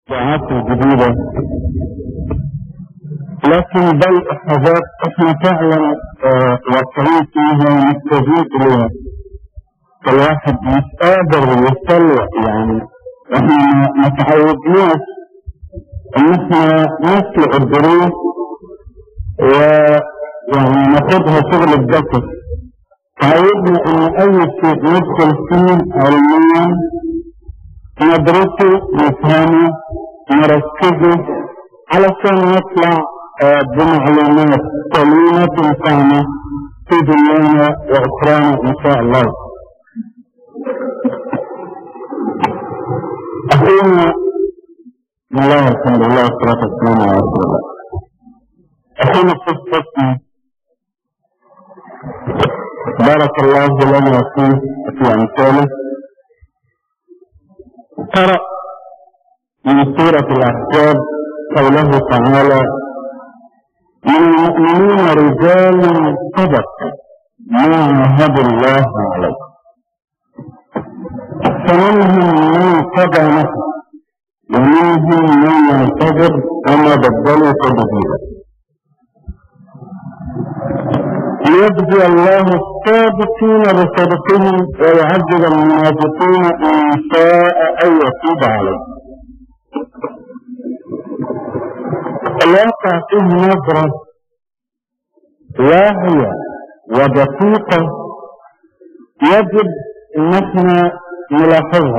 ساعات جديدة لكن بل حاجات احنا فعلا آه، واقعين فيها ونستجيب اليها فالواحد مش قادر يتطلع يعني احنا ما- ما تعودناش ان احنا نسلق الدروس ويعني ناخدها شغل الدكتور تعودنا ان اي شيء ندخل فيه علميا ندرسه نفهمه نركزه علشان نطلع آه، بمعلومات سليمة تنفعنا في دنيانا واخرانا ان شاء الله. اخونا بسم الله والحمد لله والصلاة والسلام على رسول الله. اخونا قصتنا بارك الله لنا فيه في امثاله قرأ من سورة الأحزاب قوله تعالى من المؤمنين رجال صدقوا ما عهد الله عليه فمنهم من قضى نفسه ومنهم من ينتظر وما بدلوا تبديلا ليجزي الله الصادقين بصدقهم ويعذب المنافقين ان شاء ان يتوب عليهم الواقع فيه نظرة واهية ودقيقة يجب ان احنا نلاحظها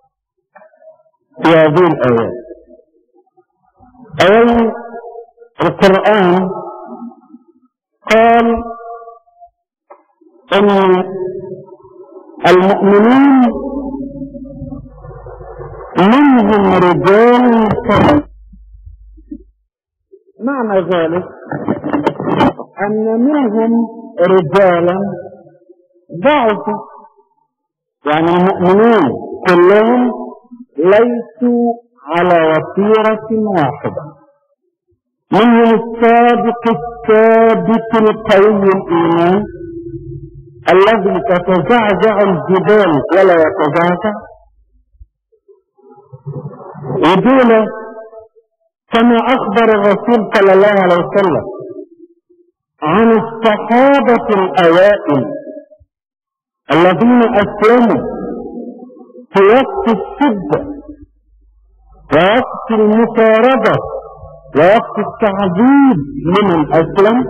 في هذه الايات اولا القرآن قال ان المؤمنين منهم رجال صدق معنى ذلك ان منهم رجالا ضعفوا يعني المؤمنين كلهم ليسوا على وتيرة واحدة منهم الصادق الثابت القوي الإيمان الذي تتزعزع الجبال ولا يتزعزع ودول كما أخبر الرسول صلى الله عليه وسلم عن الصحابة الأوائل الذين أسلموا في وقت الشدة ووقت المطاردة ووقت التعذيب لمن أسلم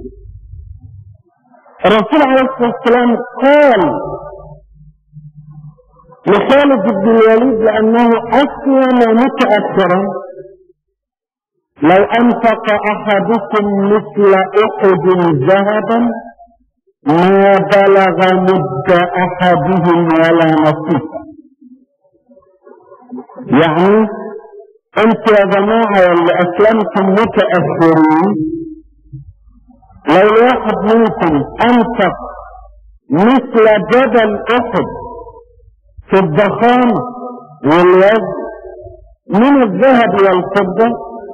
الرسول عليه الصلاة والسلام قال لخالد بن الوليد لأنه أسلم متأخرا لو أنفق أحدكم مثل أحد ذهبا ما بلغ مد أحدهم ولا نصيفا يعني انت يا جماعة اللي اسلمتم متأخرين لو الواحد منكم انفق مثل جبل احد في الضخامة والوزن من الذهب والفضة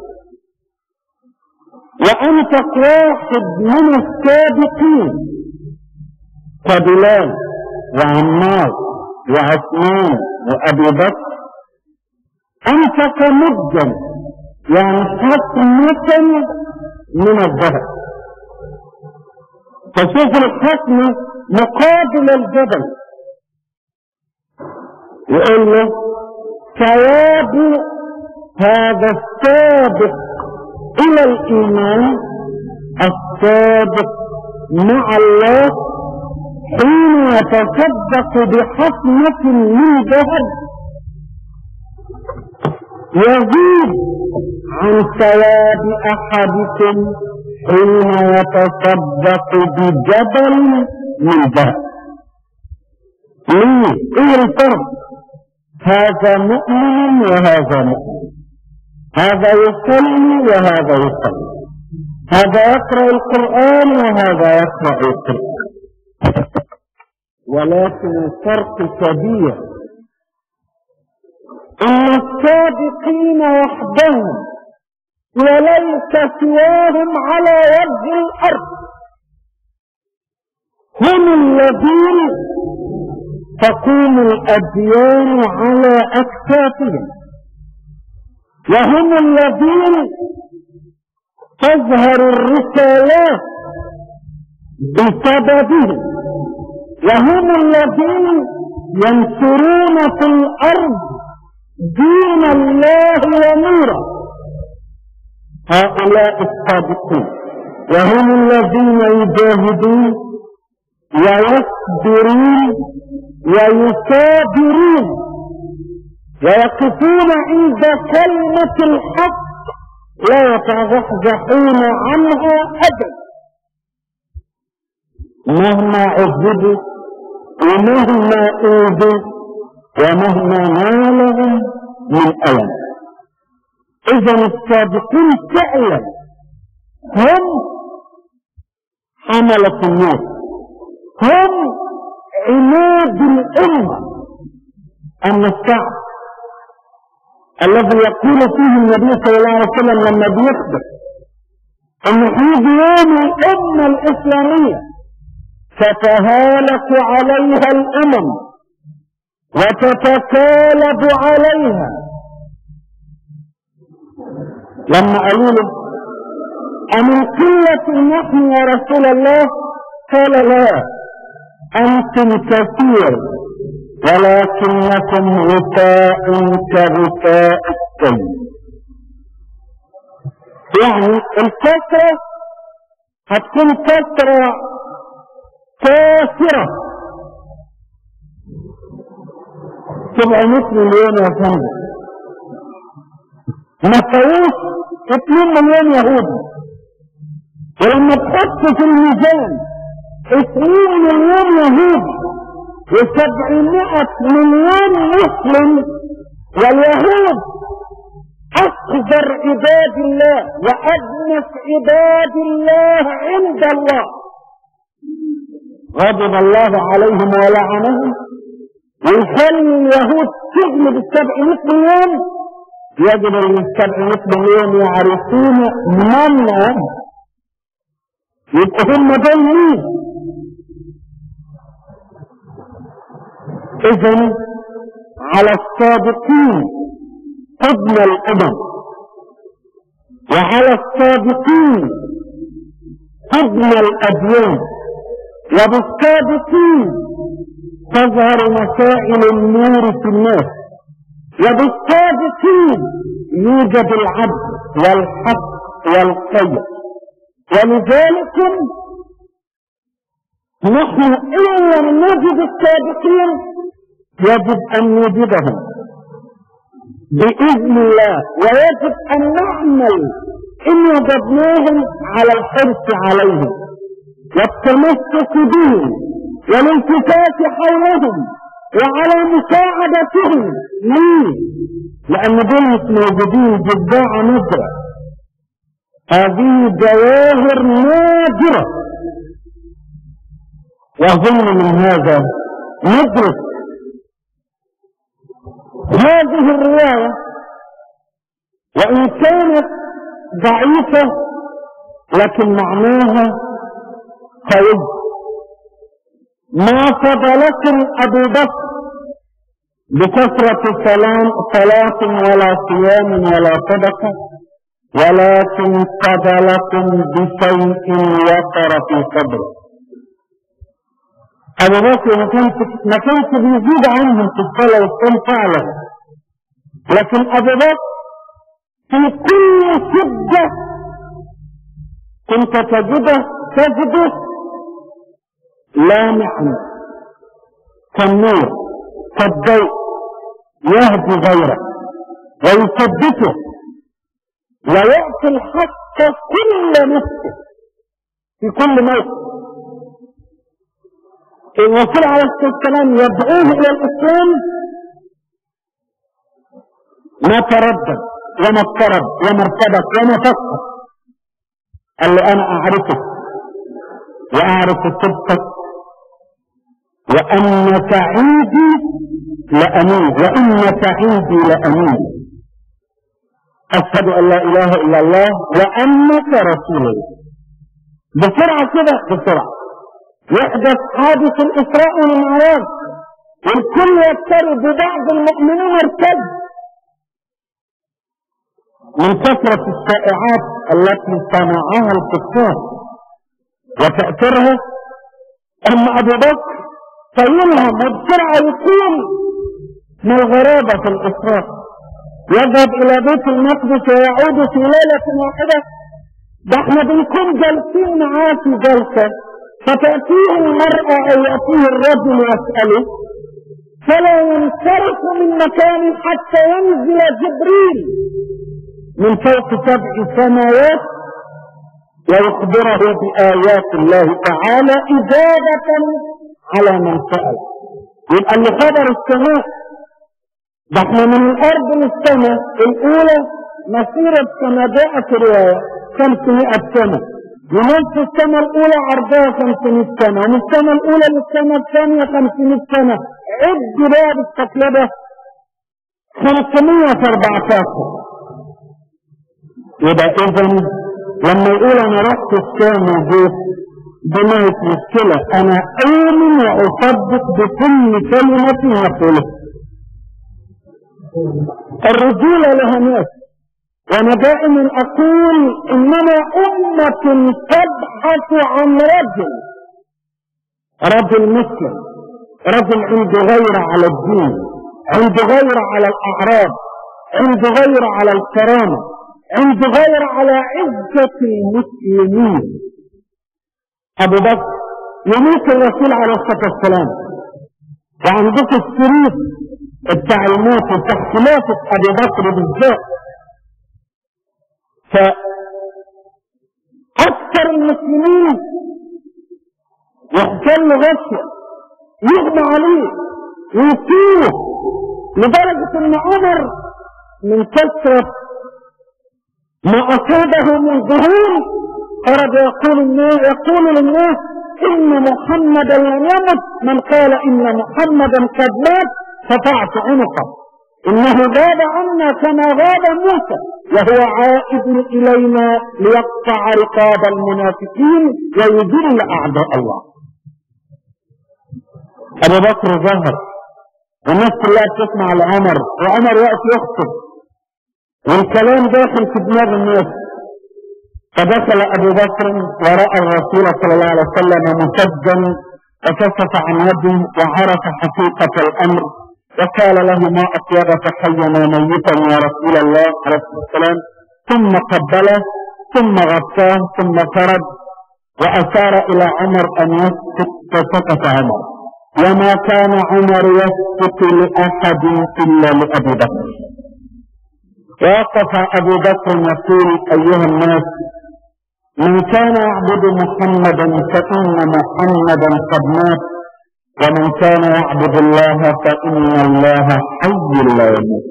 وانفق واحد من السابقين كبلال وعمار وعثمان وابي بكر انفق مدا يعني حكمة من الذهب فشوف الحكمة مقابل الجبل يقول له ثواب هذا السابق الى الايمان السابق مع الله حين يتصدق بحكمة من ذهب يزيد عن ثواب احدكم حين يتصدق بجبل من ذهب ليه ايه الفرق هذا مؤمن وهذا مؤمن هذا يصلي وهذا يصلي هذا يقرأ القرآن وهذا يقرأ القرآن ولكن الفرق كبير ان الصادقين وحدهم وليس سواهم على وجه الارض هم الذين تقوم الاديان على اكتافهم وهم الذين تظهر الرسالات بسببهم وهم الذين ينشرون في الأرض دين الله ونوره هؤلاء الصادقون وهم الذين يجاهدون ويصبرون ويثابرون ويقفون عند كلمة الحق لا يتزحزحون عنها أبدا مهما عذبوا ومهما اوذوا ومهما نالهم من ألم إذا السابقون فعلا هم حملة النور هم عماد الأمة أما الشعب الذي يقول فيه النبي صلى الله عليه وسلم لما بيخبر أن في يوم الأمة الإسلامية تتهالك عليها الأمم وتتكالب عليها لما قالوا له أمن قلة نحن يا رسول الله قال لا أنتم كثير ولكنكم غثاء كغثاء السيل يعني الكثرة هتكون كثرة كافرة تبقى مثل اليوم يا فندم ما تساويش 2 مليون يهودي ولما تحط في الميزان 20 مليون يهودي و700 مليون مسلم واليهود أقدر عباد الله وأدنس عباد الله عند الله غضب الله عليهم ولعنهم ويخلي اليهود تغلب السبعمائة مليون يجب ان السبعمائة مليون يعرفون من هم يبقى هم دول مين اذا على الصادقين تبنى الامم وعلى الصادقين تبنى الاديان وبالصادقين تظهر مسائل النور في الناس وبالصادقين يوجد العدل والحق والخير ولذلك نحن إن لم نجد الصادقين يجب أن نجدهم بإذن الله ويجب أن نعمل إن وجدناهم على الحرص عليهم والتمسك بهم والالتفات حولهم وعلى مساعدتهم ليه؟ لأن دول مش موجودين جداع نادرة هذه جواهر نادرة وأظن من هذا ندرك هذه الرواية وإن كانت ضعيفة لكن معناها قوي ما فضلكم أبو بكر بكثرة سلام صلاة ولا صيام ولا صدقة ولكن فضلكم بشيء وقر في صدره أبو بكر ما كانش ما كانش بيزيد عنهم في الصلاة والصوم فعلا لكن أبو بكر في كل شدة كنت تجده تجده لامعا كالنور كالضوء يهدي غيره ويثبته ويعطي الحق كل نفسه في كل موقف الرسول عليه الصلاه والسلام يدعوه الى الاسلام ما تردد وما اضطرب وما ارتبك وما فكر قال له انا اعرفك واعرف صدقك وانك عندي لامين وانك عندي لامين اشهد ان لا اله الا الله وانك رسول الله بسرعه كده بسرعه يحدث حادث الإسراء والمعراج والكل يبتلي ببعض المؤمنين ارتد من كثرة الشائعات التي صنعها الكفار وتأثيرها أن أبو بكر فيلهم وبسرعة يقول ما الغرابة في الإسراء يذهب إلى بيت المقدس ويعود في ليلة واحدة ده احنا بنكون جالسين معاه في جلسة فتأتيه المرأة أو يأتيه الرجل يسأله فلا ينصرف من مكانه حتى ينزل جبريل من فوق سبع سماوات ويخبره بآيات الله تعالى إجابة على من سأل يبقى اللي خبر السماء ده احنا من الأرض للسماء الأولى مسيرة كما جاء في الرواية 500 سنة ونصف السنة الأولى عرضها 500 سنة ومن السنة الأولى للسنة الثانية 500 سنة عد بقى بالتقلبة 514 يبقى إذا لما يقول أنا رحت الشام وجيت بنيت مشكلة أنا أؤمن وأصدق بكل كلمة يقولها الرجولة لها ناس وانا دائما اقول اننا امة تبحث عن رجل رجل مسلم رجل عنده غيرة على الدين عنده غيرة على الاعراض عنده غيرة على الكرامة عنده غيرة على عزة المسلمين ابو بكر يموت الرسول عليه الصلاة والسلام وعندك الشريف بتاع الموت وتحت خلافة ابي بكر بالذات فأكثر المسلمين يحتل غشية يغمى عليه ويسيره لدرجة ان عمر من كثرة ما أصابه من ظهور أراد يقول الناس يقول للناس إن محمدا لم يمت من قال إن محمدا قد مات قطعت عنقه إنه غاب عنا كما غاب موسى وهو عائد إلينا ليقطع رقاب المنافقين ويذل أعداء الله أبو بكر ظهر والناس كلها بتسمع لعمر وعمر وقت يخطب والكلام داخل في دماغ الناس فدخل أبو بكر ورأى الرسول صلى الله عليه وسلم مسجا وكشف عن يده وعرف حقيقة الأمر وقال له ما أطيبك حيا وميتا يا رسول الله عليه الصلاة والسلام ثم قبله ثم غطاه ثم فرد وأشار إلى عمر أن يسكت فسكت عمر وما كان عمر يسكت لأحد إلا لأبي بكر وقف أبو بكر يقول أيها الناس من كان يعبد محمدا فإن محمدا قد مات ومن كان يعبد الله فإن الله حي لا يموت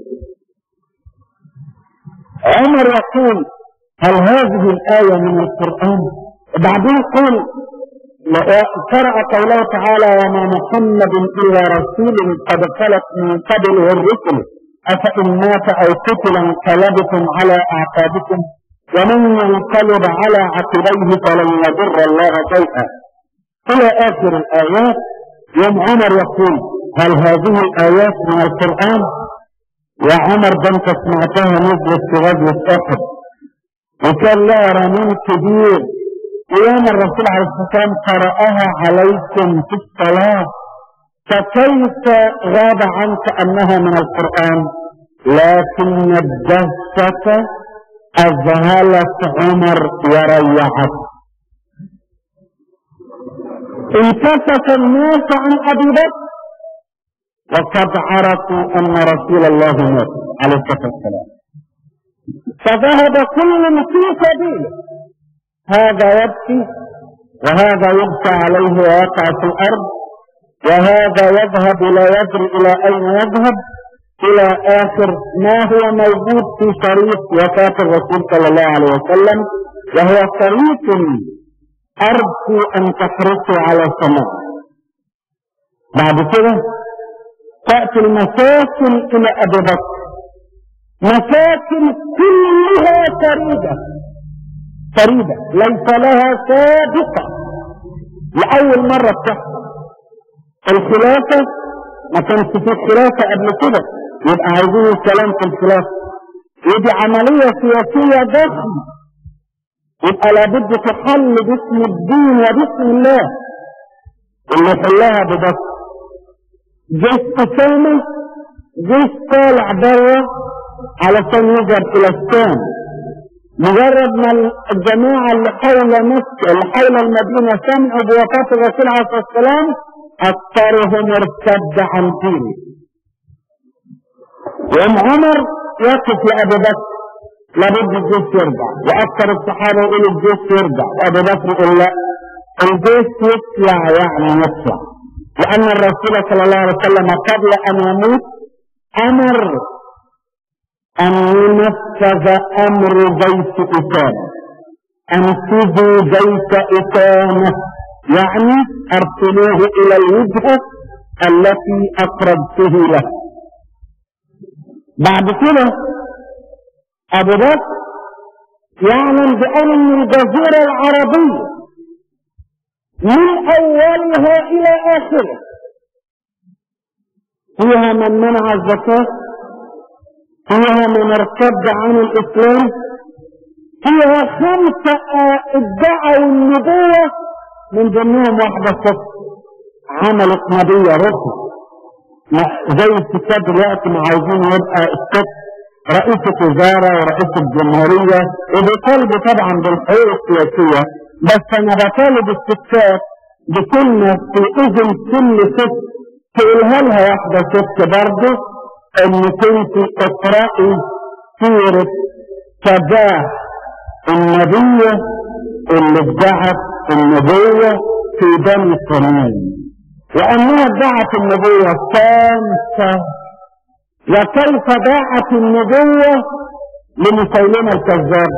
عمر يقول هل هذه الآية من القرآن بعدين قل قرأ قوله تعالى وما محمد إلا رسول قد خلت من قبله الرسل أفإن مات أو قتل انقلبتم على أعقابكم ومن ينقلب على عقبيه فلن يضر الله شيئا إلى آخر الآيات يوم عمر يقول هل هذه الآيات من القرآن يا عمر ده انت سمعتها نزلت في غزوة أحد وكان لها رنين كبير ويوم الرسول عليه الصلاة والسلام قرأها عليكم في الصلاة فكيف غاب عنك أنها من القرآن لكن الدهشة أذهلت عمر وريحت انكشف الناس عن ابي بكر وقد عرفوا ان رسول الله مات عليه الصلاه والسلام فذهب كل في سبيله هذا يبكي وهذا يبكى عليه ويقع في الارض وهذا يذهب لا يدري الى اين يذهب الى اخر ما هو موجود في شريط وفاه الرسول صلى الله عليه وسلم وهو شريط أرجو أن تحرصوا على السماء بعد كده تأتي المساكن إلى أبي بكر مساكن كلها فريدة فريدة ليس لها سابقة لأول مرة تحصل الخلافة ما كانش فيه خلافة قبل كده يبقى عايزين الكلام في الخلافة ودي عملية سياسية ضخمة يبقى لابد تحل باسم الدين وباسم الله اللي حلها ببسط جيش أسامة جيش طالع بره علشان يذهب إلى الشام مجرد ما الجماعة اللي حول مكة اللي حول المدينة سمعوا بوفاة الرسول عليه الصلاة والسلام أكثرهم ارتد عن دينه وأم عمر يقف لأبو بكر لابد الجيش يرجع وأكثر الصحابة يقولوا الجيش يرجع وأبو بكر يقول لا الجيش يطلع يعني يطلع لأن الرسول صلى الله عليه وسلم قبل أن يموت أمر أن ينفذ أمر بيت إسامة أنفذوا بيت إسامة يعني أرسلوه إلى الوجهة التي أقربته له بعد كده أبو بكر يعلم بأن الجزيرة العربية من أولها إلى آخره فيها من منع الزكاة فيها من ارتد عن الإسلام فيها خمسة ادعوا النبوة من ضمنهم واحدة ست عملت نبية رسل زي الستات دلوقتي ما عايزين يبقى الست رئيسة وزارة ورئيسة جمهورية وبيطالبوا طبعا بالحقوق السياسية بس أنا بطالب الستات بكلمة في إذن كل ست تقولها لها واحدة ست برضه إنك أنت اقرأي سيرة كباه النبية اللي ادعت النبوة في بني تميم وأنها ادعت النبوة خامسة وكيف ضاعت النبوة لمسيلمة الكذاب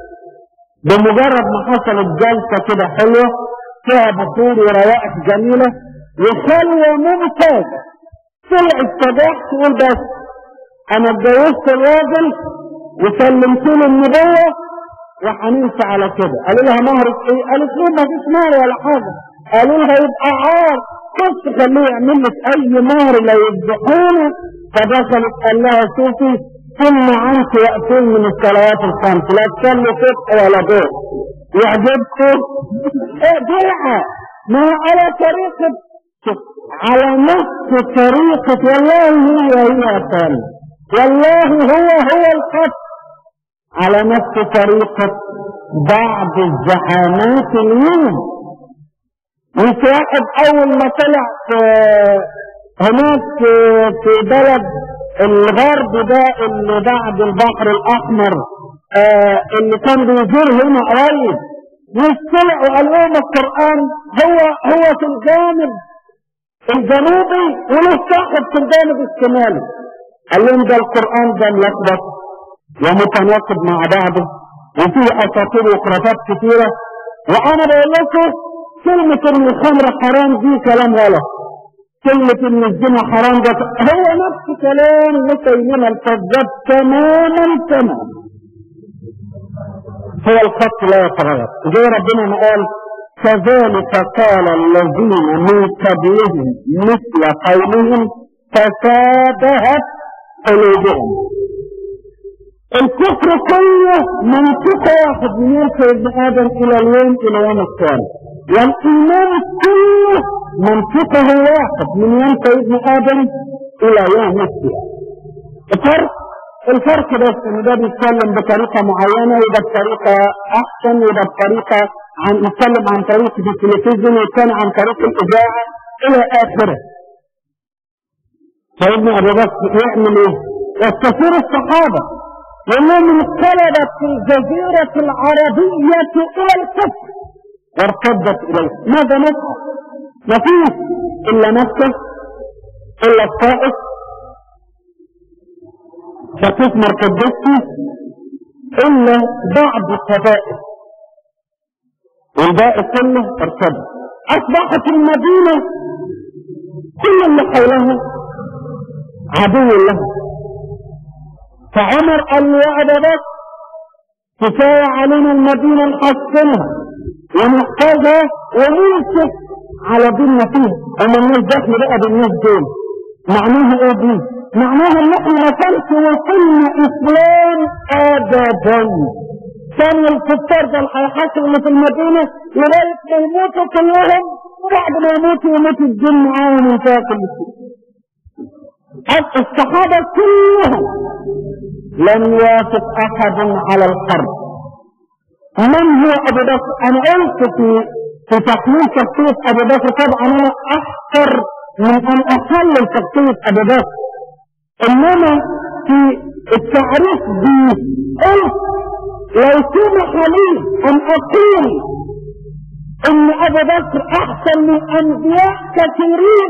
بمجرد ما حصلت جلسة كده حلوة فيها بخور وروائح جميلة وخلوة ممتازة طلع الصباح تقول بس انا اتجوزت الراجل وسلمت له النبوة وهننسى على كده قالوا لها مهرك ايه قالت لهم ما فيش مهر ولا حاجة قالوا لها يبقى عار بص خليه يعمل لك اي مهر لا يذبحونه فدخلت قال لها شوفي ثم عنك وقتين من الصلوات الخمس لا تصلي صبح ولا ظهر يعجبكم ايه بيعة ما هو على طريقة على نفس طريقة والله هي هي ثاني والله هو هو الخط على نفس طريقة بعض الزعامات اليوم مش واحد اول ما طلع في هناك في بلد الغرب ده اللي بعد البحر الاحمر آه اللي كان بيزور هنا قريب مش طلع وقال لهم القران هو هو في الجانب الجنوبي وله صاحب في الجانب الشمالي قال لهم ده القران ده ملخبط ومتناقض مع بعضه وفيه اساطير وخرافات كثيره وانا بقول لكم كلمه ان الخمر حرام دي كلام غلط كلمة ان الزنا حرام ده هو نفس كلام مسيلمة الكذاب تماما تماما هو الخط لا يتغير زي ربنا ما قال كذلك قال الذين من قبلهم مثل قولهم تشابهت قلوبهم الكفر كله منطق واحد من يوم ابن ادم الى اليوم الى يوم القيامه والايمان كله منطقه واحد من يوم ابن ادم الى يوم القيامه الفرق الفرق بس ان ده بيتكلم بطريقه معينه وده بطريقه احسن وده بطريقه عن يتكلم عن طريق التلفزيون والثاني عن طريق الاذاعه الى اخره سيدنا ابو بكر يعمل ايه؟ يستثير الصحابه لانهم انقلبت الجزيره العربيه الى الكفر وارتدت اليه ماذا نفعل؟ ما فيش الا مكه الا الطائف فتثمر قدسته الا بعض القبائل والباقي كله ارتد اصبحت المدينه كل اللي حولها عدو له فعمر قال له يا ابا بكر كفايه علينا المدينه نحصنها ونحفظها ونمسك على ديننا فيها وما الناس دخل بقى بالناس دول معناها ايه دي معناها ان احنا ما كانش وصلنا اسلام ابدا كان الكفار دول هيحاسبوا اللي في المدينه لغايه ما يموتوا كلهم وبعد ما يموتوا يموت الجن معاهم وينتهي كل شيء الصحابه كلهم لم يوافق احد على الحرب من هو ابو بكر انا قلت في في تحليل شخصيه ابو بكر طبعا انا احقر من ان احلل شخصيه ابو بكر انما في التعريف دي قلت لو سمح لي ان اقول ان ابو بكر احسن من انبياء كثيرين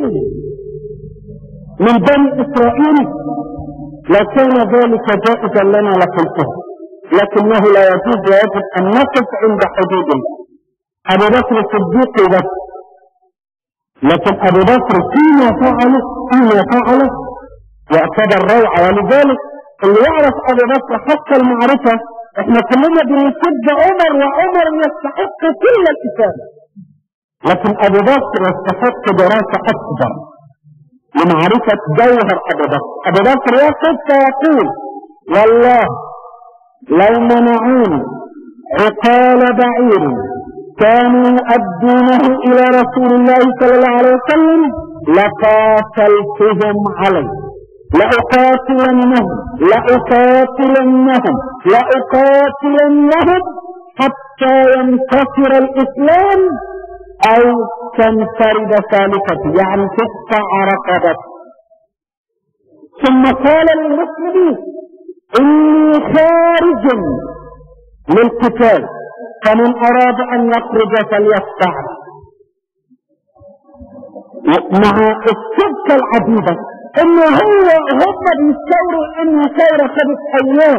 من بني اسرائيل لكان ذلك جائزا لنا لقلته لكنه لا يجوز ويجب ان نقف عند حدود الله ابو بكر الصديق بس لكن ابو بكر فيما فعله فيما فعله يعتبر روعه ولذلك اللي يعرف ابو بكر حق المعرفه احنا كلنا بنسب عمر وعمر يستحق كل الاسامه لكن ابو بكر يستحق دراسه اكبر لمعرفه جوهر ابو بكر ابو بكر يقف فيقول والله لو منعوني عقال بعير كانوا يؤدونه الى رسول الله صلى الله عليه وسلم لقاتلتهم عليه لأقاتلنهم لأقاتلنهم لأقاتلنهم حتى ينتصر الإسلام أو تنفرد ثالثته يعني تقطع رقبته ثم قال للمسلمين إني خارج للقتال فمن أراد أن يخرج فليستعد مع الصدق العجيبة إن هو هم بيستوروا إن ثورة خدت أيام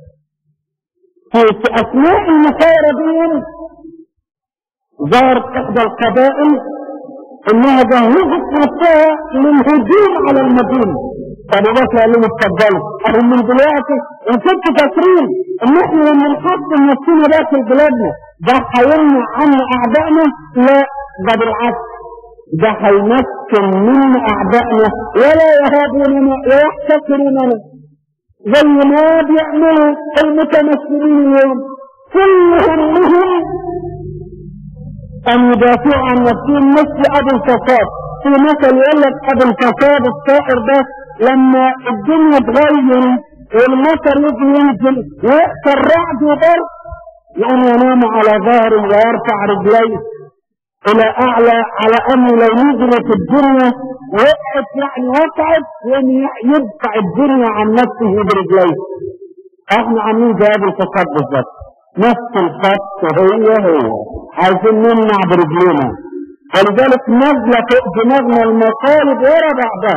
في أثناء المثارة دي ظهرت إحدى القبائل إنها جهزت نفسها للهجوم على المدينة فأبو بكر قال لهم اتفضلوا أهم من دلوقتي إن كنتوا فاكرين إن إحنا لما نحط نفسنا داخل بلادنا ده هيمنع عنا أعدائنا لا ده بالعكس ده هيمكن من أعدائنا ولا يهابوننا ويحتكروننا زي ما بيعملوا المتمثلين اليوم كل همهم أن يدافعوا عن نفسهم مثل أبو الفساد في مثل يقول لك أبو الفساد الطائر ده لما الدنيا تغير والمطر يجي ينزل ويحصل رعد وبرد يقوم ينام على ظهره ويرفع رجليه الى اعلى على انه لو نزلت الدنيا وقعت يعني وقعت يعني يدفع الدنيا عن نفسه برجليه احنا عاملين زي ابو الفساد بالظبط نفس الخط هي هي عايزين نمنع برجلينا ولذلك نازله فوق دماغنا المطالب ورا بعضها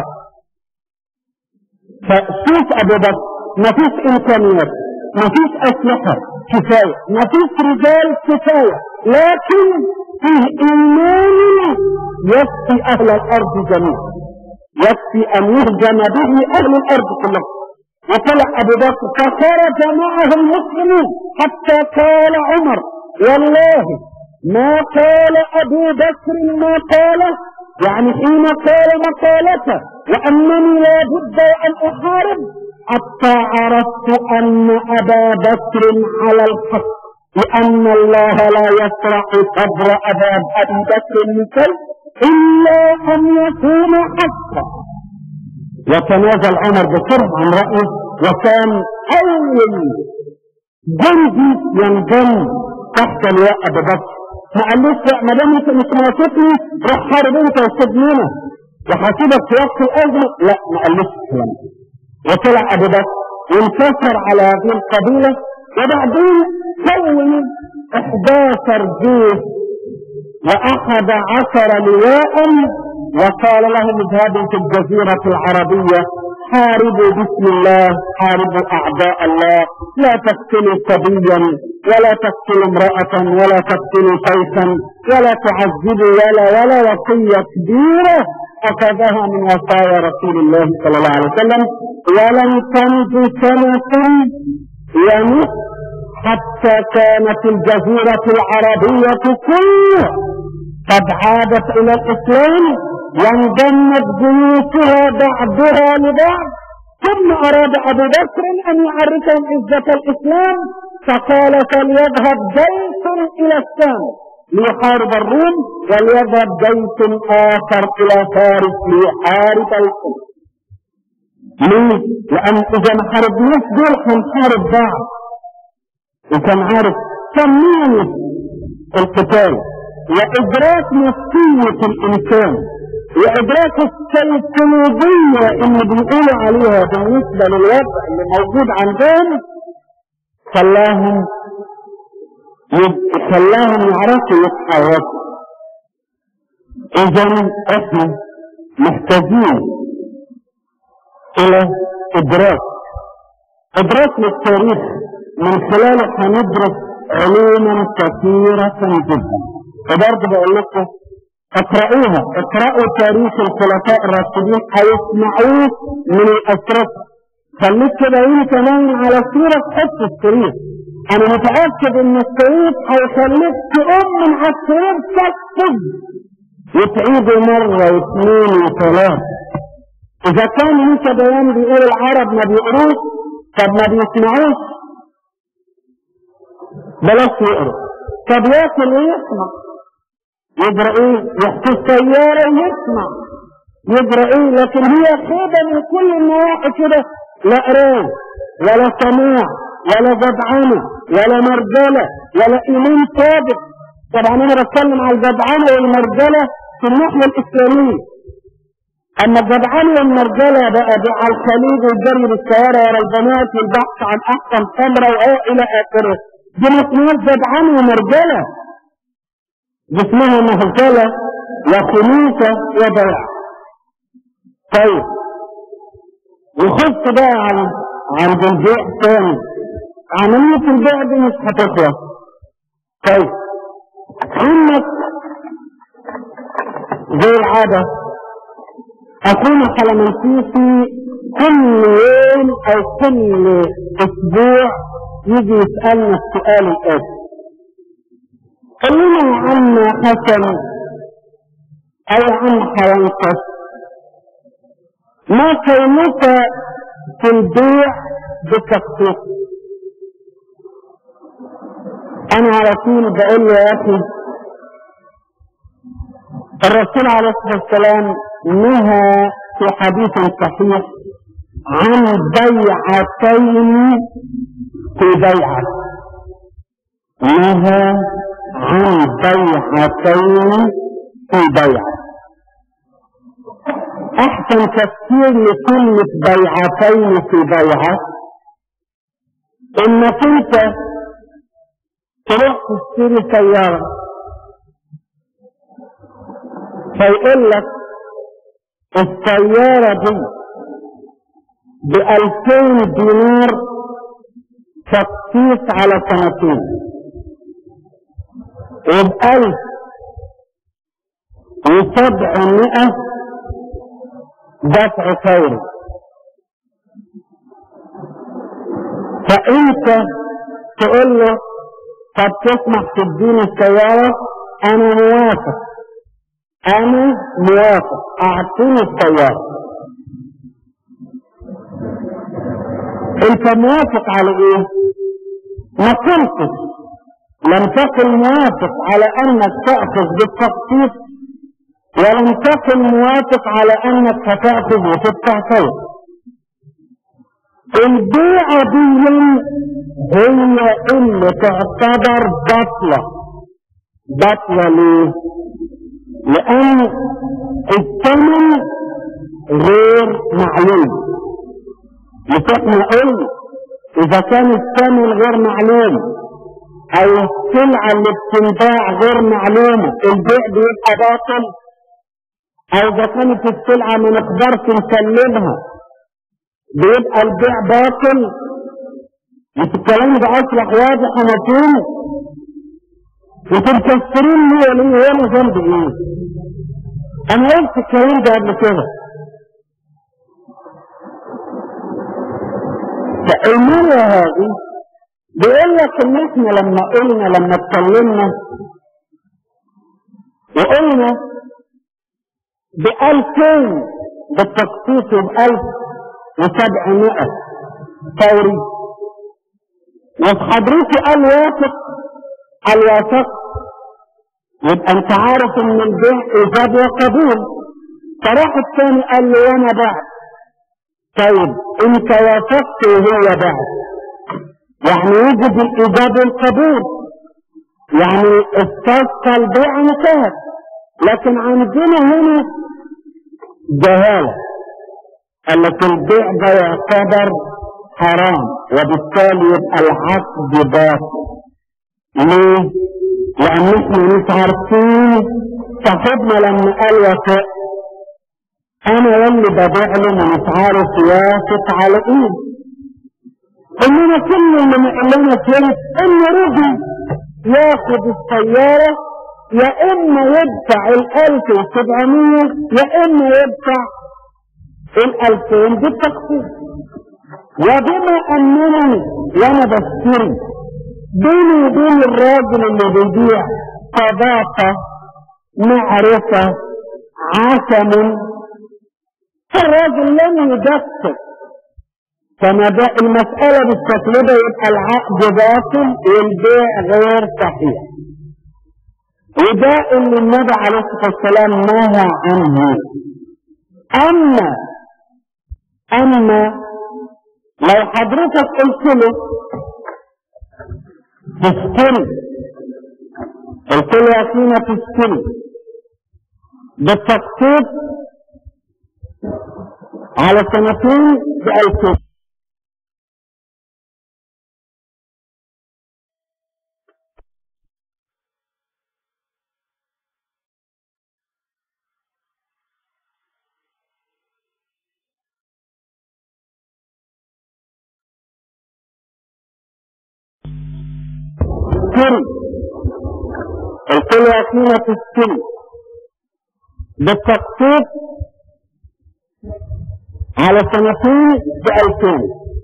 فشوف ابو بكر مفيش امكانيات مفيش اسلحه كفايه مفيش رجال كفايه لكن فيه ايمان يكفي اهل الارض جميعا يكفي ان يهجم به اهل الارض كلهم وطلع ابو بكر فخرج معه المسلمون حتى قال عمر والله ما قال ابو بكر ما قاله يعني حين قال مقالته وانني لا بد ان احارب حتى عرفت ان ابا بكر على الحق لان الله لا يسرع صبر ابا ابي بكر مثل الا ان يكون حقا وتنازل عمر بسرعه عن رايه وكان اول جندي ينضم تحت لواء ابو بكر ما قالوش لا ما دام انت مش موافقني روح حارب انت واستبنينا وهسيبك في وقت الازمه لا ما قالوش الكلام وطلع ابو بكر وانتصر على هذه القبيله وبعدين كون 11 جيش واخذ عشر لواء وقال لهم اذهبوا في الجزيره العربيه حاربوا بسم الله حاربوا اعداء الله لا تقتلوا صبيا ولا تقتلوا امرأة ولا تقتلوا شيخا ولا تعذبوا ولا ولا وصية كبيرة أخذها من وصايا رسول الله صلى الله عليه وسلم ولن تمضي سنة يمت حتى كانت الجزيرة العربية كلها قد عادت إلى الإسلام وانضمت جيوشها بعضها لبعض ثم أراد أبو بكر أن يعرفهم عزة الإسلام فقال فليذهب جيش إلى الشام ليحارب الروم وليذهب جيش آخر إلى فارس ليحارب الروم ليه؟ لأن إذا ما حاربناش دول هنحارب بعض وكان عارف كمية القتال وإدراك نفسية الإنسان وإدراك السيكولوجية اللي بيقولوا عليها بالنسبة للوضع اللي موجود عندهم خلاهم خلاهم يعرفوا يتحركوا إذا إحنا محتاجين إلى إدراك إدراك للتاريخ من خلاله هندرس علوما كثيرة جدا وبرضه بقول لكم اقرأوها اقرأوا تاريخ الخلفاء الراشدين هيسمعوه من الأسرة خليك كده انت نايم على صورة تحط السرير انا متأكد ان السرير هيخليك تقوم من على السرير تكتب وتعيده مرة واثنين وثلاث اذا كان انت بيان بيقول العرب ما بيقروش طب ما بيسمعوش بلاش يقرا طب ياكل ويسمع يجرى ايه يحكي السيارة ويسمع يجرى ايه لكن هي خيبة من كل النواحي كده لا قرايه ولا سماع ولا جدعنة ولا مرجلة ولا ايمان ثابت طبعا انا بتكلم على الجدعنة والمرجلة في الناحية الاسلامية اما الجدعنة والمرجلة بقى على الخليج والجري بالسيارة ورا البنات والبحث عن احسن ثمرة والى اخره دي ما اسمهاش جدعنة ومرجلة دي اسمها مهزلة وخنوسة وبيع طيب وخش بقى عن عند البيع تاني عملية البيع دي مش هتخلص طيب عندك زي العادة أكون حلمنتيسي كل يوم أو كل أسبوع يجي يسألنا السؤال الآتي قال لنا يا عم حسن أو عم حرنكس ما كونك في البيع بتخصيص أنا على طول بقول له يا أخي الرسول عليه الصلاة والسلام نهى في حديث صحيح عن بيعتين في بيعة نهى عن بيعتين في بيعة احسن تفسير لكلمة بيعتين في بيعة انك انت تروح تشتري سيارة فيقول لك السيارة دي بألفين دينار تقسيط على سنتين وبألف وسبعمائة دفع فوري فانت تقول له طب تسمح تديني السيارة انا موافق انا موافق اعطيني السيارة انت موافق على ايه ما كنتش لم تكن موافق على انك تأخذ بالتخصيص ولم تكن موافق على انك هتأخذ وتدفع فوق البيعة دي هي اللي تعتبر بطلة بطلة ليه؟ لأن الثمن غير معلوم احنا قلنا إذا كان الثمن غير معلوم أو السلعة اللي بتنباع غير معلومة البيع بيبقى باطل أو إذا كانت السلعة ما نقدرش نسلمها بيبقى البيع باطل مش الكلام ده اصلح واضح ومفهوم انتوا مكسرين ليه ليه وانا ذنبي ايه انا قلت الكلام ده قبل كده فالمرة هذه بيقول لك ان احنا لما قلنا لما اتكلمنا وقلنا بألفين بالتخصيص وبألف وسبعمائة فوري وحضرتي قال واثق قال واثق يبقى انت عارف ان البيع ايجاب وقبول فراح الثاني قال له وانا بعد طيب انت وافقت وهو بعد يعني يجب الايجاب والقبول يعني استسقى البيع انتهت لكن عندنا هنا جهالة قال لك البيع ده يعتبر حرام وبالتالي يبقى العقد باطل ليه؟ لأن احنا مش عارفين صاحبنا لما قال وافق أنا واللي ببيع له ما مش عارف يوافق على إيه إنما كل اللي مقلنا فهمت إن رجل ياخد السيارة يا إما يدفع الألف وسبعمية يا إما يدفع الألفين بالتقسيط وبما أنني وأنا بشتري بيني وبين الراجل اللي بيبيع صداقة معرفة عشم الراجل لم يدقق كما ده المسألة بالشكل ده يبقى العقد باطل والبيع غير صحيح وده اللي النبي عليه الصلاة والسلام نهى عنه أما أما لو حضرتك قلت له تشتري قلت له يا سينا تشتري بالتقسيط على سنتين بألفين تشتري قلت له يا سينا تشتري بالتقسيط على سنتين بألفين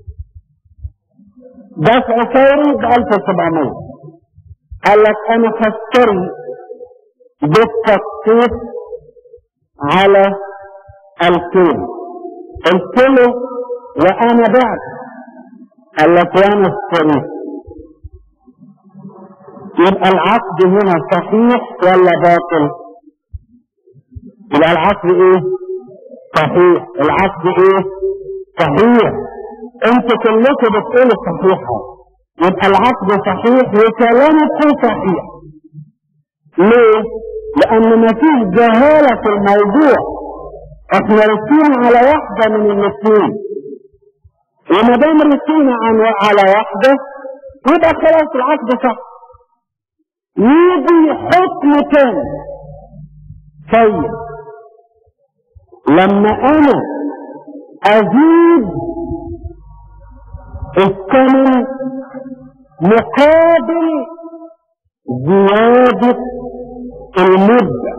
دفع فوري بألف وسبعمية قال لك أنا هشتري بالتقسيط على ألفين قلت له وأنا بعد قال لك وأنا اشتريت يبقى العقد هنا صحيح ولا باطل يبقى العقد ايه صحيح العقد ايه صحيح انتوا كلكم بتقولوا صحيحة يبقى العقد صحيح وكلامكم صحيح ليه لان ما فيش جهالة في الموضوع احنا رسينا على واحدة من الاثنين وما دام رسينا على واحدة يبقى خلاص العقد صح يجي حكم تاني طيب لما انا ازيد الثمن مقابل زيادة المدة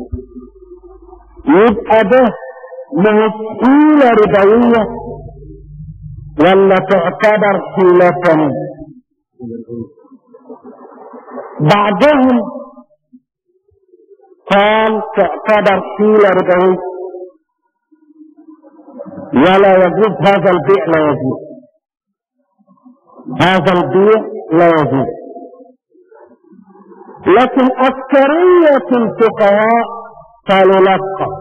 يبقى ده مش حيلة ربوية ولا تعتبر حيلة بعضهم قال تعتبر حيلة ربوية ولا يجوز هذا البيع لا يجوز هذا البيع لا يجوز لكن أكثرية الفقهاء قالوا لا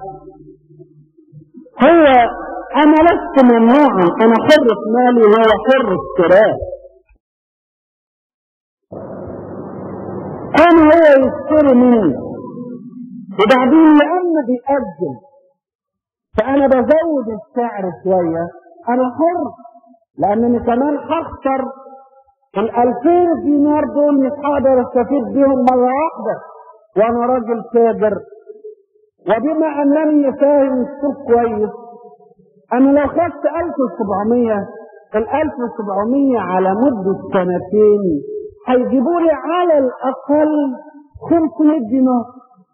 هو أنا لست ممنوعا أنا حر في مالي وهو حر اشتراه كان هو يشتري مني وبعدين لأنه بيأجل فأنا بزود السعر شوية أنا حر لأنني كمان هخسر الألفين دينار دول مش هقدر استفيد بيهم مرة واحدة وأنا راجل تاجر وبما أنني فاهم السوق كويس أنا لو خدت 1700 ال 1700 على مدة سنتين هيجيبوا لي على الأقل 500 دينار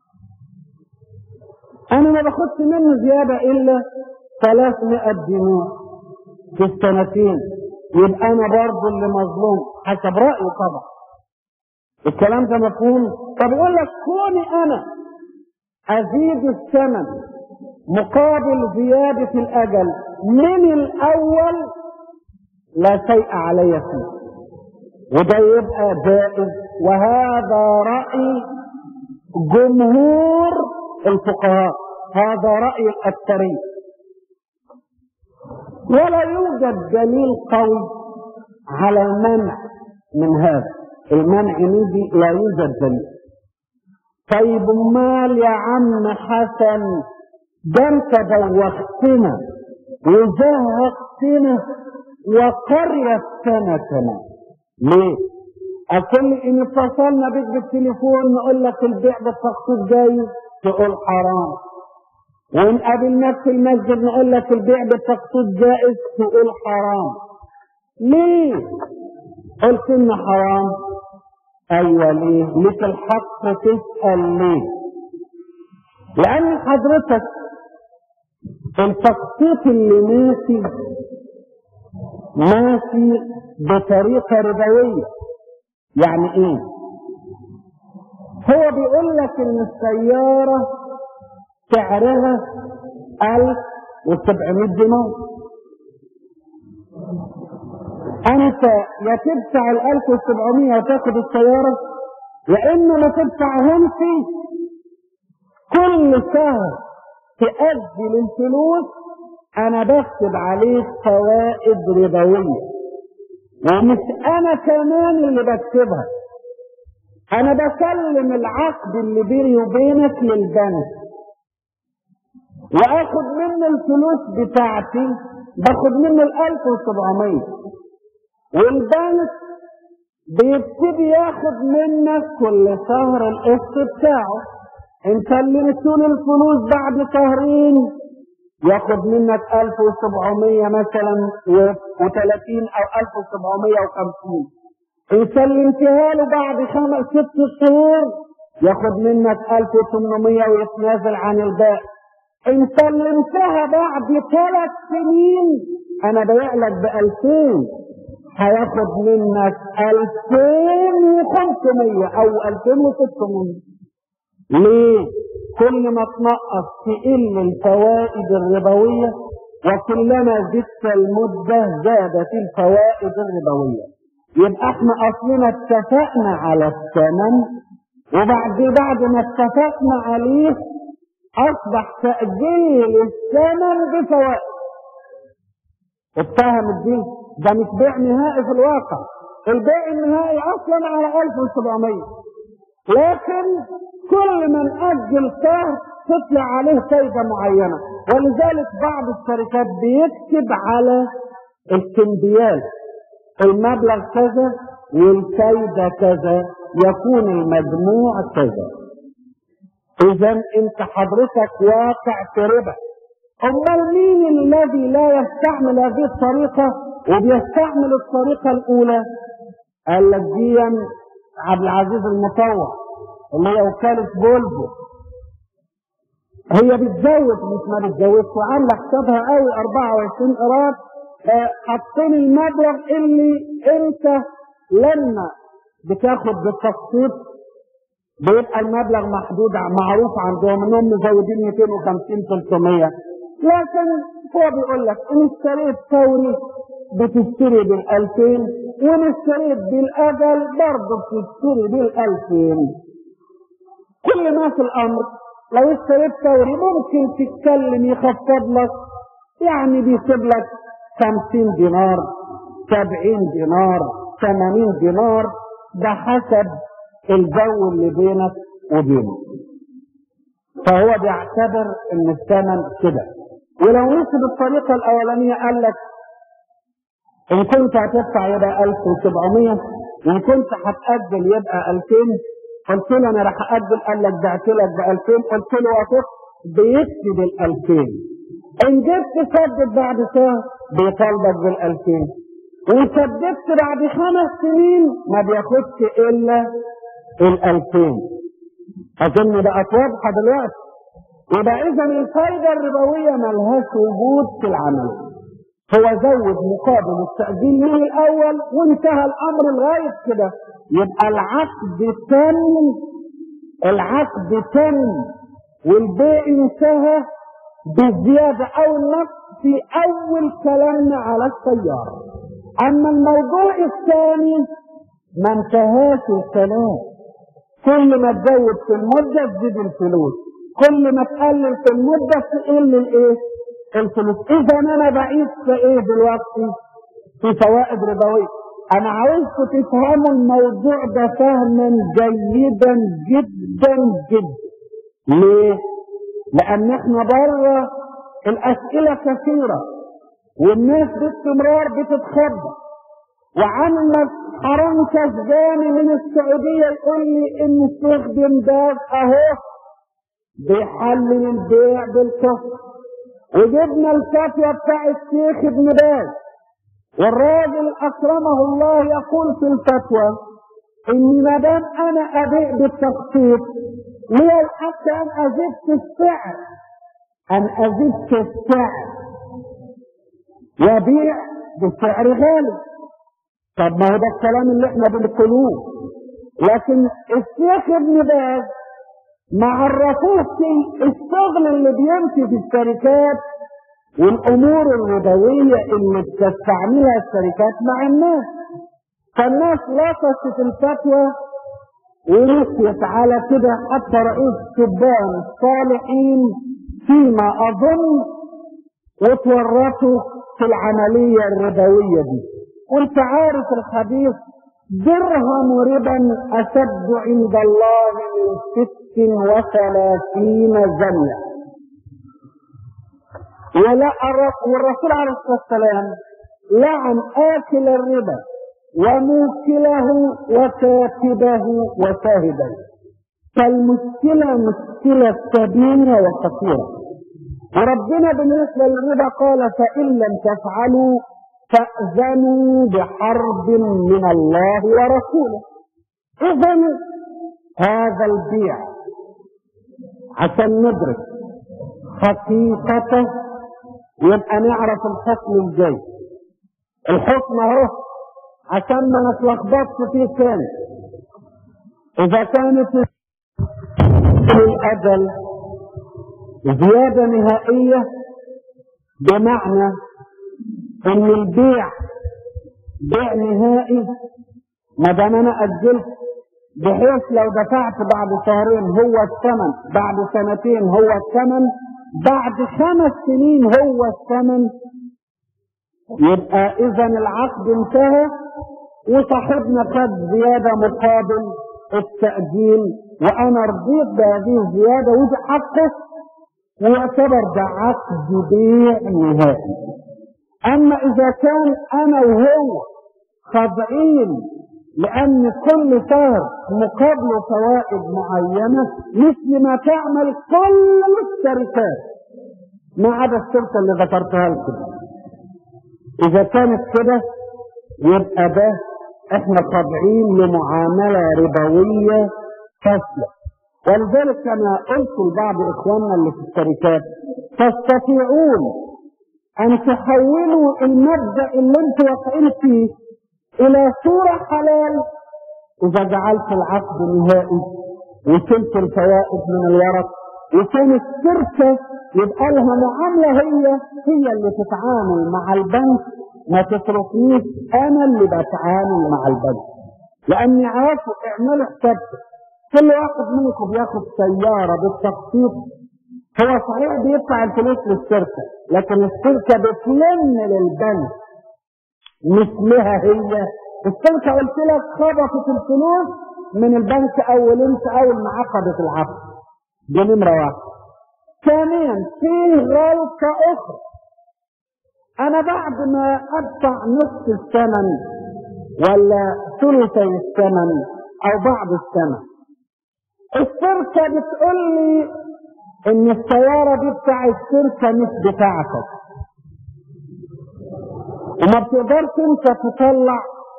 أنا ما باخدش منه زيادة إلا 300 دينار في السنتين يبقى أنا برضه اللي مظلوم حسب رأيي طبعا الكلام ده مفهوم طب يقول لك كوني أنا أزيد الثمن مقابل زيادة الأجل من الاول لا شيء علي فيه وده يبقى جائز وهذا رأي جمهور الفقهاء هذا رأي الأكثرية ولا يوجد دليل قوي على المنع من هذا المنع نيجي لا يوجد دليل طيب امال يا عم حسن ده انت دوختنا وزهقتنا وقرفتنا كمان ليه؟ أكل إن اتصلنا بك بالتليفون نقول لك البيع بالتخطيط جاي تقول حرام وإن قابلناك في المسجد نقول لك البيع بالتخطيط جائز تقول حرام ليه؟ قلت إن حرام أيوة ليه؟ لك الحق تسأل ليه؟ لأن حضرتك التخطيط اللي ماشي ماشي بطريقة ربوية يعني ايه هو بيقول لك ان السيارة سعرها الف وسبعمائة دينار انت يا تدفع الالف وسبعمائة وتاخد السيارة يا اما ما تدفعهمش كل شهر تأجل الفلوس انا بكتب عليك فوائد ربوية ومش انا كمان اللي بكتبها انا بسلم العقد اللي بيني وبينك للبنك واخد منه الفلوس بتاعتي باخد منه الالف وسبعمية والبنك بيبتدي ياخد منك كل شهر القسط بتاعه انت اللي بتقول الفلوس بعد شهرين ياخد منك 1700 مثلا و30 او 1750 ان سلمتها له بعد خمس ست شهور ياخد منك 1800 ويتنازل عن الباقي ان سلمتها بعد ثلاث سنين انا ببيع لك ب 2000 هياخد منك 2500 او 2600 ليه؟ كل ما تنقص تقل الفوائد الربوية وكلما زدت المدة زادت الفوائد الربوية يبقى احنا اصلنا اتفقنا على الثمن وبعد بعد ما اتفقنا عليه اصبح تأجيل الثمن بفوائد اتهم الدين ده مش بيع نهائي في الواقع البيع النهائي اصلا على 1700 لكن كل من أجل شهر تطلع عليه فايدة معينة ولذلك بعض الشركات بيكتب على الكمبيال المبلغ كذا والفايدة كذا يكون المجموع كذا إذا أنت حضرتك واقع في ربا أمال مين الذي لا يستعمل هذه الطريقة وبيستعمل الطريقة الأولى؟ قال لك دي عبد العزيز المطوع اللي هي وكالة فولفو هي بتزود مش ما بتزودش وعاملة حسابها قوي 24 قرار حاطين المبلغ اللي انت لما بتاخد بالتقسيط بيبقى المبلغ محدود معروف عندهم انهم مزودين 250 300 لكن هو بيقول لك ان اشتريت فوري بتشتري بال 2000 وان اشتريت بالاجل برضه بتشتري بال 2000 كل ما في الامر لو اشتريت فوري ممكن تتكلم يخفض لك يعني بيسيب لك 50 دينار 70 دينار 80 دينار ده حسب الجو اللي بينك وبينه فهو بيعتبر ان الثمن كده ولو مشي بالطريقة الأولانية قال لك إن كنت هتدفع يبقى 1700 وإن كنت هتأجل يبقى 2000 قلت له أنا راح أأجل قال لك بعت لك ب 2000 قلت له وافق بيكتب ال 2000 إن جيت تسدد بعد شهر بيطالبك بال 2000 وإن سددت بعد خمس سنين ما بياخدش إلا ال 2000 أظن بقت واضحة دلوقتي يبقى إذا الفايدة الربوية ملهاش وجود في العمل هو زود مقابل التأجيل من الأول وانتهى الأمر لغاية كده يبقى العقد تم العقد تم والبيع انتهى بالزيادة او النقص في اول كلامنا على السيارة اما الموضوع الثاني ما انتهاش الكلام كل ما تزود في المدة تزيد الفلوس كل ما تقلل في المدة تقل الايه الفلوس اذا انا بعيد في ايه دلوقتي في فوائد ربوية انا عاوزكم تفهموا الموضوع ده فهما جيدا جدا جدا ليه لان احنا بره الاسئلة كثيرة والناس باستمرار بتتخبى وعمك حرام كسباني من السعودية يقول لي ان الشيخ بن باز اهو بيحلل البيع بالكفر وجبنا الفتوى بتاع الشيخ ابن باز والراجل اكرمه الله يقول في الفتوى ان ما دام انا ابيع بالتخطيط ليه الحق ان ازيد في السعر ان ازيد في السعر وابيع بسعر غالي طب ما هو ده الكلام اللي احنا بنقولوه لكن الشيخ ابن باز ما عرفوش الشغل اللي بيمشي في الشركات والامور الربويه اللي بتستعملها الشركات مع الناس فالناس لطشت الفتوى ونسيت على كده حتى رئيس شبان الصالحين فيما اظن وتورطوا في العمليه الربويه دي وانت عارف الحديث درهم ربا اشد عند الله من ست وثلاثين زنة ولا والرسول عليه الصلاة والسلام لعن آكل الربا وموكله وكاتبه وشاهده فالمشكلة مشكلة كبيرة وخطيرة وربنا بالنسبة للربا قال فإن لم تفعلوا فأذنوا بحرب من الله ورسوله إذا هذا البيع عشان ندرك حقيقته يبقى نعرف الحكم الجاي الحكم اهو عشان ما نتلخبطش فيه تاني اذا كانت الاجل زيادة نهائية بمعنى ان البيع بيع نهائي ما دام انا اجلت بحيث لو دفعت بعد شهرين هو الثمن بعد سنتين هو الثمن بعد خمس سنين هو الثمن يبقى اذا العقد انتهى وصاحبنا خد زيادة مقابل التأجيل وانا رضيت بهذه الزيادة ودي حقه ويعتبر ده عقد بيع نهائي اما اذا كان انا وهو خاضعين لان كل شهر مقابله فوائد معينة مثل ما تعمل كل الشركات ما عدا الشركة اللي ذكرتها لكم اذا كانت كده يبقى ده احنا خاضعين لمعاملة ربوية فاسدة ولذلك كما قلت لبعض اخواننا اللي في الشركات تستطيعون ان تحولوا المبدأ اللي انتوا واقعين فيه الى صورة حلال اذا جعلت العقد نهائي وشلت الفوائد من الورق وكان الشركة يبقى لها معاملة هي هي اللي تتعامل مع البنك ما تصرفنيش انا اللي بتعامل مع البنك لاني عارفه اعملوا حسابكم كل واحد منكم بياخد سيارة بالتخطيط هو صحيح بيدفع الفلوس للشركة لكن الشركة بتلم للبنك مثلها هي الشركة قلت لك خبطت الفلوس من البنك اول انت اول ما عقدت العقد دي نمرة واحد ثانيا في غلطة اخرى انا بعد ما ادفع نصف الثمن ولا ثلثي الثمن او بعض الثمن الشركة بتقول لي ان السيارة دي بتاع الشركة مش بتاعتك وما بتقدرش انت تطلع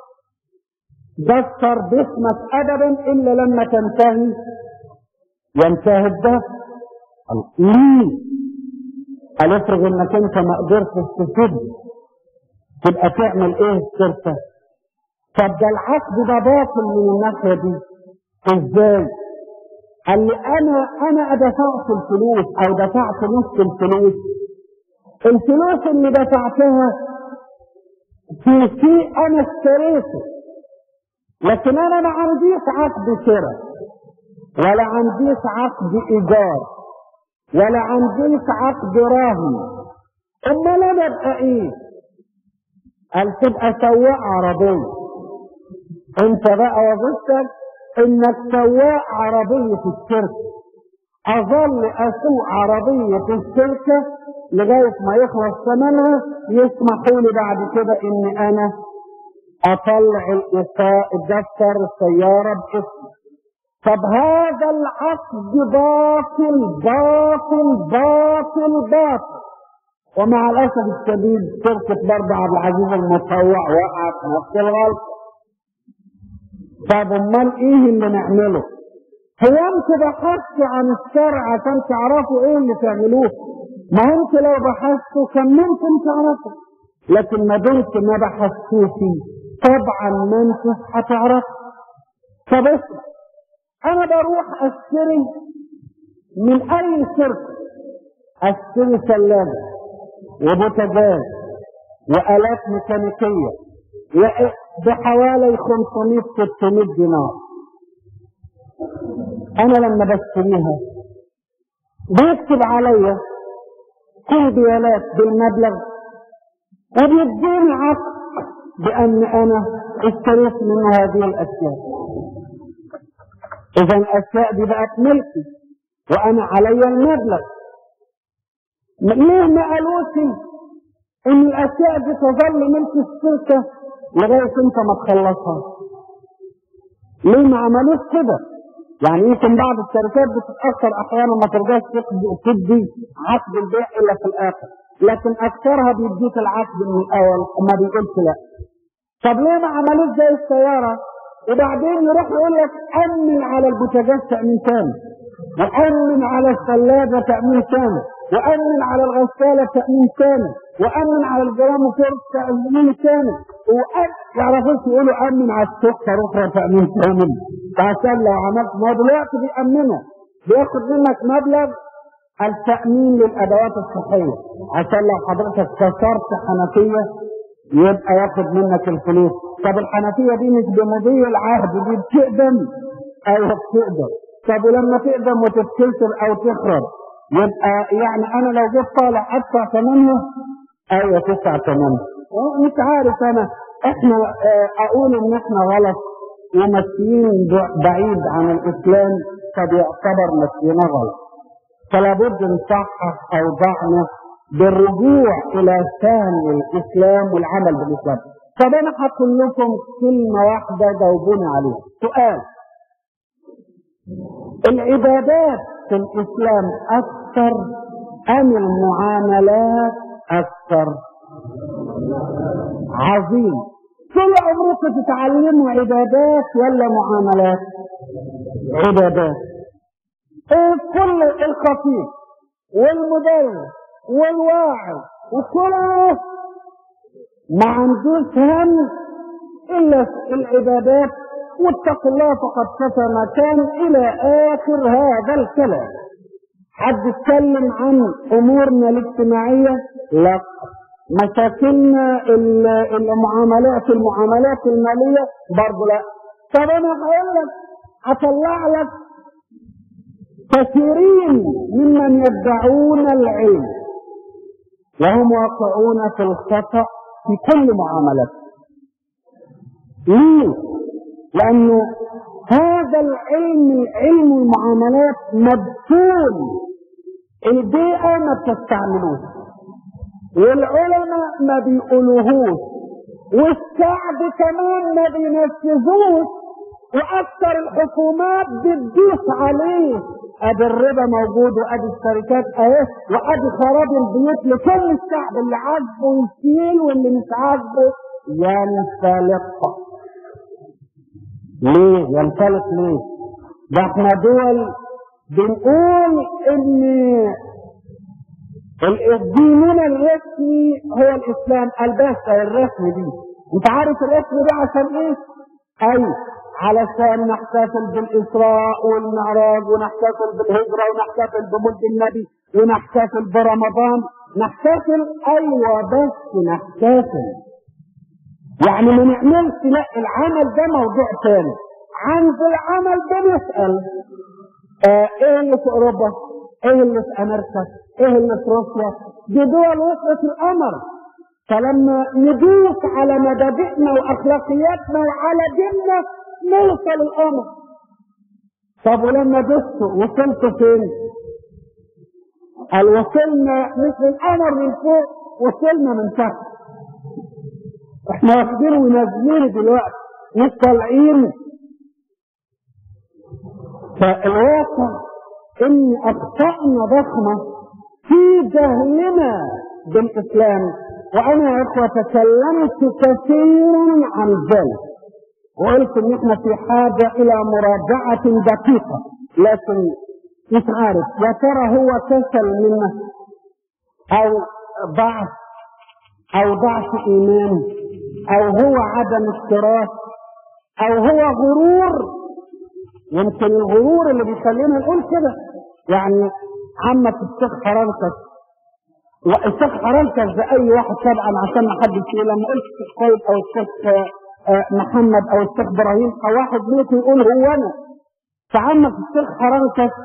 دفتر باسمك ابدا الا لما تنتهي ينتهي الدفتر ليه؟ قال افرض انك انت ما قدرتش تسد تبقى تعمل ايه الشركة؟ طب ده العقد ده باطل من الناحية دي ازاي؟ قال لي انا انا دفعت الفلوس او دفعت نص الفلوس الفلوس اللي دفعتها في شيء انا اشتريته لكن انا ما عنديش عقد شراء ولا عنديش عقد ايجار ولا عنديش عقد راهن امال انا ابقى ايه قال تبقى سواق عربيه انت بقى وظيفتك انك سواق عربيه في الشركه اظل اسوق عربيه في الشركه لغايه ما يخلص ثمنها يسمحوا لي بعد كده ان انا اطلع الايقاع الدفتر السياره باسمي طب هذا العقد باطل باطل باطل باطل ومع الاسف الشديد شركه برضه عبد العزيز المطوع وقعت في نفس الغلطه طب امال ايه اللي نعمله؟ هو انتوا بحثتوا عن الشرع عشان تعرفوا ايه اللي تعملوه ما انتوا لو بحثتوا كان ممكن تعرفوا لكن ما دمت ما بحثتوش طبعا ما انتوا هتعرفوا طب اسمع انا بروح اشتري من اي شركه اشتري ثلاجه وبوتاجاز والات ميكانيكيه بحوالي 500 600 دينار انا لما بشتريها بيكتب عليا كل بيانات بالمبلغ وبيديني عقد بان انا اشتريت منه هذه الاشياء اذا الاشياء دي بقت ملكي وانا علي المبلغ ليه ما قالوش ان الاشياء دي تظل ملك الشركه لغايه انت ما تخلصها ليه ما عملوش كده يعني يمكن بعض الشركات بتتاثر احيانا ما ترضاش تدي عقد البيع الا في الاخر لكن اكثرها بيديك العقد من الاول وما بيقولش لا طب ليه ما عملوش زي السياره وبعدين يروح يقول لك امن على البوتاجاز تامين كامل وامن على الثلاجه تامين كامل وامن على الغساله تامين كامل وامن على الجراموفير تامين كامل يعرفوش يقولوا امن على السكر اخرى تامين كامل عشان لو عملت ما دلوقتي بيامنها بياخد منك مبلغ التامين للادوات الصحيه عشان لو حضرتك كسرت حنفيه يبقى ياخد منك الفلوس طب الحنفيه دي مش بمضي العهد دي بتقدم ايوه بتقدم طب ولما تقدم وتتكسر او تخرب يبقى يعني انا لو جيت طالع ادفع ثمنها ايوه تدفع ثمنها مش عارف انا احنا اقول ان احنا غلط وماشيين بعيد عن الاسلام فبيعتبر ماشينا غلط فلا بد نصحح اوضاعنا بالرجوع الى شان الاسلام والعمل بالاسلام طب انا هقول لكم كلمه واحده جاوبوني عليها سؤال العبادات في الاسلام اكثر ام المعاملات اكثر عظيم طول عمركم تتعلموا عبادات ولا معاملات عبادات إيه كل الخطيب والمدرس والواعظ وكله ما عندوش هم الا العبادات واتقوا الله فقد كفى ما كان الى اخر هذا الكلام حد اتكلم عن امورنا الاجتماعيه لا مشاكلنا المعاملات المعاملات الماليه برضه لا طب انا هقول لك هطلع لك كثيرين ممن يدعون العلم وهم واقعون في الخطا في كل معاملات ليه؟ لانه هذا العلم علم المعاملات مدفون البيئه ما بتستعملوش والعلماء ما بيقولوهوش والشعب كمان ما بينفذوش واكثر الحكومات بتدوس عليه ادي الربا موجود وادي الشركات اهي وادي خراب البيوت لكل الشعب اللي عاجبه يشيل واللي مش عاجبه ينفلق ليه ينفلق ليه ده احنا دول بنقول ان ديننا الرسمي هو الاسلام البس الرسمي دي انت عارف الرسمي ده عشان ايه ايوه علشان نحتفل بالإسراء والمعراج ونحتفل بالهجرة ونحتفل بمولد النبي ونحتفل برمضان نحتفل أيوة بس نحتفل يعني ما نعملش لا العمل ده موضوع ثاني عند العمل ده نسأل آه ايه اللي في اوروبا ايه اللي في امريكا ايه اللي في روسيا دي دول وصلت القمر فلما ندوس على مبادئنا واخلاقياتنا وعلى ديننا نوصل القمر طب ولما دستوا وصلتوا فين؟ قال وصلنا مثل القمر من فوق وصلنا من تحت احنا واخدين ونازلين دلوقتي مش طالعين فالواقع ان اخطأنا ضخمة في جهلنا بالاسلام وانا يا اخوة تكلمت كثيرا عن ذلك وقلت ان احنا في حاجة الى مراجعة دقيقة لكن مش عارف يا ترى هو كسل منا او ضعف او ضعف ايمان او هو عدم اشتراك او هو غرور يمكن الغرور اللي بيخلينا نقول كده يعني عمك الشيخ فرنسس والشيخ فرنسس ده اي واحد طبعا عشان ما حدش يقول لما قلت الشيخ طيب او الشيخ محمد او الشيخ ابراهيم او واحد منكم يقول هو انا فعمك الشيخ فرنسس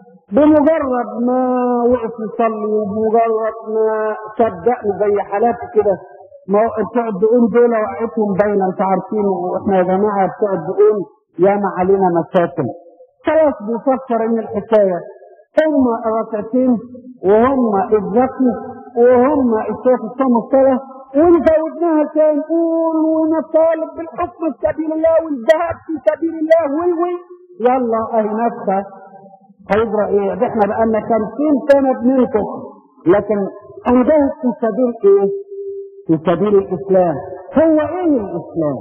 بمجرد ما وقف يصلي وبمجرد ما صدقني زي حالاتي كده ما بتوع الدقون دول وقعتهم باينه انتوا عارفين واحنا يا جماعه بتوع الدقون ياما علينا مشاكل خلاص بيفكر ان الحكايه هم ركعتين وهم الذكي وهم الشيخ الصوم الصلاه ونزودناها تاني نقول ونطالب بالحكم في سبيل الله والجهاد في سبيل الله وي وي يلا اهي نفسها هيجرى ايه؟ ده احنا بقالنا 50 سنه بننكح لكن هنجاهد في سبيل ايه؟ في سبيل الاسلام هو ايه الاسلام؟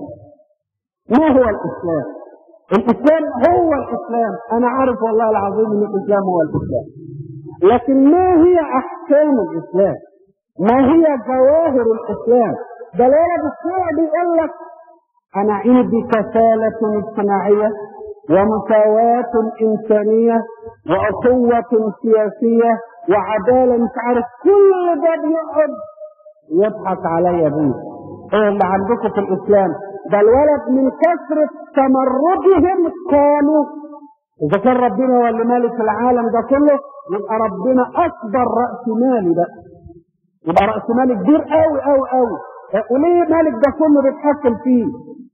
ما هو الاسلام؟ الاسلام هو الاسلام انا عارف والله العظيم ان الاسلام هو الاسلام لكن ما هي احكام الاسلام؟ ما هي جواهر الاسلام؟ ده الولد الشيعي بيقول لك انا عندي كفاله اجتماعيه ومساواة إنسانية وأخوة سياسية وعدالة مش عارف كل ده بيقعد يضحك عليا بيه ايه اللي عندكم في الاسلام ده الولد من كثرة تمردهم قالوا اذا كان ربنا هو اللي مالك العالم ده كله يبقى ربنا اكبر راس مالي ده يبقى راس مالي كبير قوي قوي قوي وليه مالك ده كله بيتحكم فيه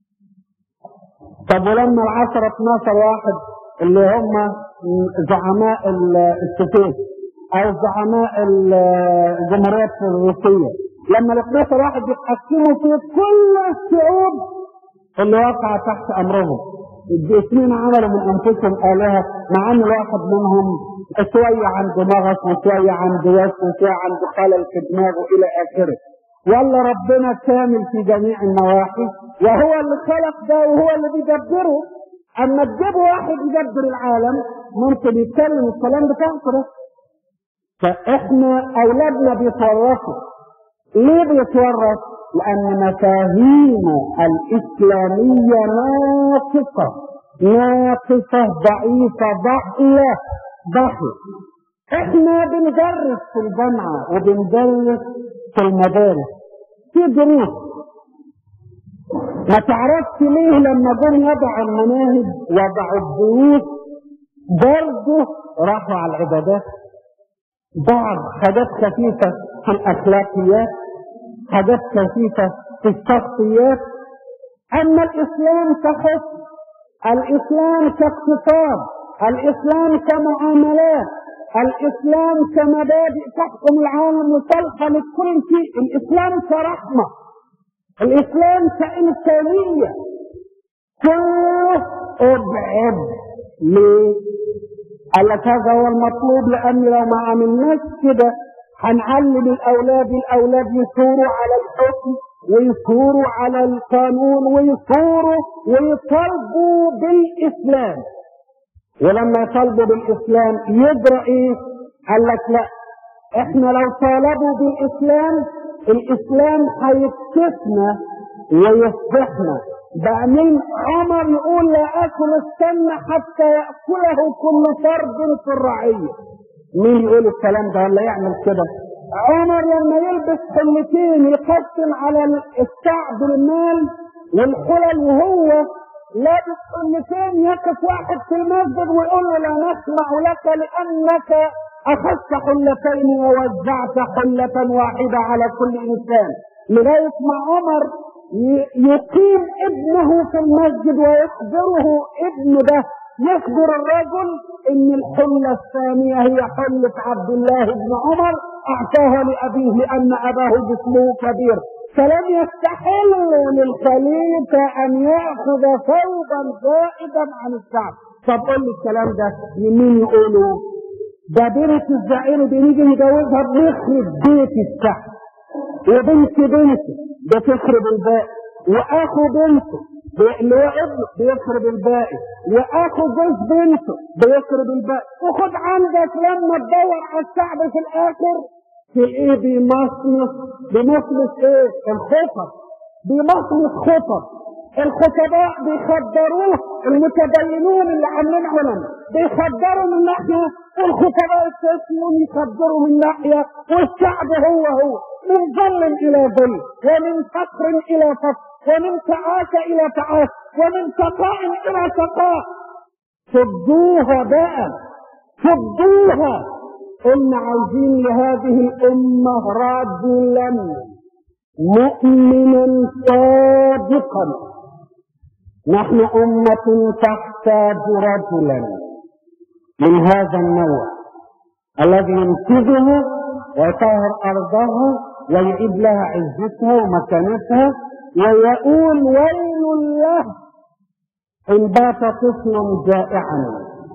طب ولما العشرة 12 واحد اللي هم زعماء السوفيت او زعماء الجمهوريات الروسية لما ال 12 واحد يتحكموا في كل الشعوب اللي وقع تحت امرهم الاثنين عملوا من انفسهم الهه مع ان الواحد منهم شويه عنده مغص وشويه عنده وش وشويه عنده خلل في دماغه الى اخره ولا ربنا كامل في جميع النواحي وهو اللي خلق ده وهو اللي بيدبره اما تجيب واحد يدبر العالم ممكن يتكلم الكلام بتاعته ده فاحنا اولادنا بيتورثوا ليه بيتورث؟ لان مفاهيم الاسلاميه ناقصه ناقصه ضعيفه ضحيه ضحيه احنا بندرس في الجامعه وبندرس في المدارس في دروس ما تعرفش ليه لما جم يضعوا المناهج وضعوا الدروس برضه راحوا على العبادات بعض حاجات خفيفة في الأخلاقيات حاجات خفيفة في الشخصيات أما الإسلام كحس الإسلام كاقتصاد الإسلام كمعاملات الإسلام كمبادئ تحكم العالم وتلقى لكل شيء الإسلام كرحمة الإسلام كإنسانية كله ابعد ليه؟ قال لك هذا هو المطلوب لأن لو ما عملناش كده هنعلم الأولاد الأولاد يثوروا على الحكم ويثوروا على القانون ويثوروا ويطالبوا بالإسلام ولما يطالبوا بالإسلام يجرى إيه؟ قال لك لا احنا لو طالبوا بالإسلام الإسلام هيكتفنا ويصبحنا بقى مين عمر يقول لا اكل السم حتى ياكله كل فرد في الرعيه مين يقول الكلام ده ولا يعمل كده عمر لما يلبس حلتين يقسم على الشعب المال والحلل وهو لابس حلتين يقف واحد في المسجد ويقول له لا نسمع لك لانك اخذت حلتين ووزعت حلة واحدة على كل انسان لغاية ما عمر يقيم ابنه في المسجد ويخبره ابن ده يخبر الرجل ان الحلة الثانية هي حلة عبد الله بن عمر اعطاها لابيه لان اباه جسمه كبير فلم يستحل للخليفة ان ياخذ ثوبا زائدا عن الشعب طب قول لي الكلام ده يمين يقولوا ده بنت الزعيم بنيجي نجوزها بنخرب بيت الشعب وبنت بنته بتخرب الباقي واخو بنته اللي هو ابنه بيخرب الباقي واخو جوز بنته بيخرب الباقي وخد عندك لما تدور على الشعب في الاخر في ايه بيمصمص بيمصمص ايه الخطط بيمصمص خطط الخطباء بيخدروه المتدينون اللي عاملين علم بيخدروا من ناحيه والخطباء السياسيون يخدروا من ناحيه والشعب هو هو من ظل الى ظل ومن فقر الى فقر ومن تعاسة الى تعاسة ومن شقاء الى شقاء فضوها بقى فضوها قلنا عايزين لهذه الامة رجلا مؤمنا صادقا نحن أمة تحتاج رجلا من هذا النوع الذي ينقذه ويطهر أرضه ويعيد لها عزتها ومكانتها ويقول ويل له إن بات طفل جائعا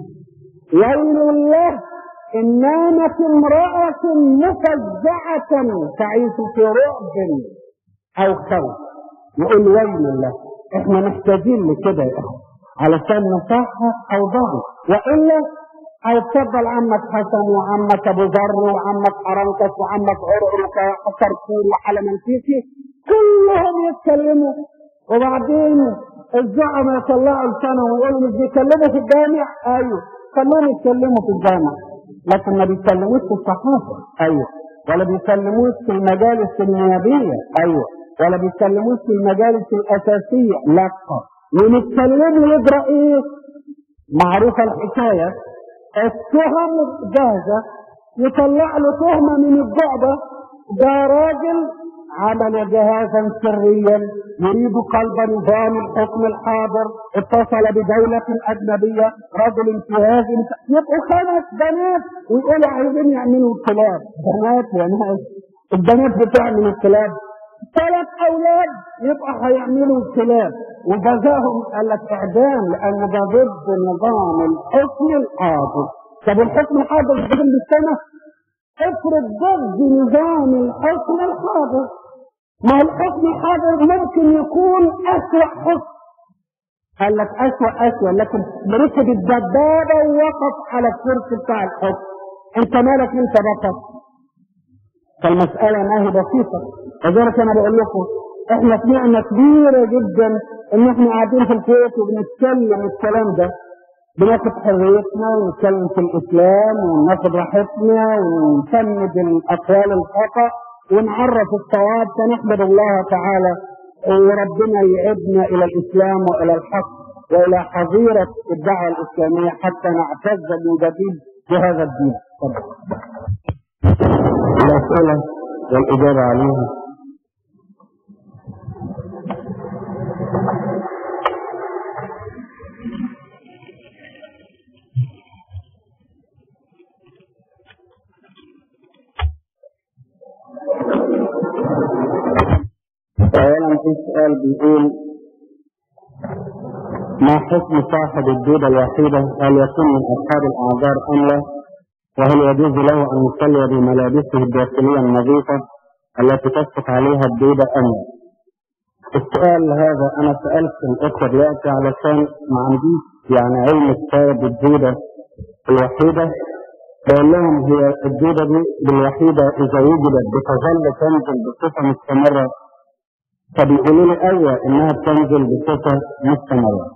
ويل له إن نامت امرأة مفزعة تعيش في رعب أو خوف يقول ويل له احنا محتاجين لكده يا اخوة علشان نصحح اوضاعنا والا هيتفضل عمك حسن وعمك ابو ذر وعمك حرنكس وعمك عرعرك وكركور وحلمنتيكي كلهم يتكلموا وبعدين الزعماء يطلعوا لسانهم ويقولوا مش بيتكلموا في الجامع ايوه خلوهم يتكلموا في الجامع لكن ما بيتكلموش في الصحافه ايوه ولا بيتكلموش في المجالس النيابيه ايوه ولا بيتكلموش في المجالس الاساسيه لا ونتكلموا يجرى ايه معروفه الحكايه التهم جاهزه يطلع له تهمه من الجعبه ده راجل عمل جهازا سريا يريد قلب نظام الحكم الحاضر اتصل بدولة أجنبية رجل في هذه يبقوا خمس بنات ويقولوا عايزين يعملوا كلاب بنات يا ناس البنات بتعمل الكلاب ثلاث أولاد يبقى هيعملوا كلاب وجزاهم قال لك إعدام لأن ده ضد نظام الحكم الحاضر طب الحكم الحاضر ضد السنة افرض ضد نظام الحكم الحاضر ما الحكم الحاضر ممكن يكون أسوأ حكم قال لك أسوأ أسوأ لكن ركب الدبابة ووقف على الكرسي بتاع الحكم انت مالك انت بطل فالمسألة ما هي بسيطة لذلك انا بقول لكم احنا في نعمة كبيرة جدا ان احنا قاعدين في الكويت وبنتكلم الكلام ده بناخد حريتنا ونتكلم في الاسلام وناخد راحتنا ونسند الاقوال الخطا ونعرف الصواب فنحمد الله تعالى وربنا يعدنا الى الاسلام والى الحق والى حظيره الدعوه الاسلاميه حتى نعتز من جديد بهذا الدين. الاسئله والاجابه عليها اولا في سؤال بيقول ما حكم صاحب الدودة الوحيدة هل يكون من اصحاب الاعذار ام لا وهل يجوز له ان يصلي بملابسه الداخلية النظيفة التي تسقط عليها الدودة ام لا السؤال هذا انا سألت الاخوة دلوقتي علشان ما عنديش يعني علم كتاب الدودة الوحيدة بقول لهم هي الدودة دي بالوحيدة اذا وجدت بتظل تنزل بصفة مستمرة فبيقولوا لي ايوه انها بتنزل بصفه مستمره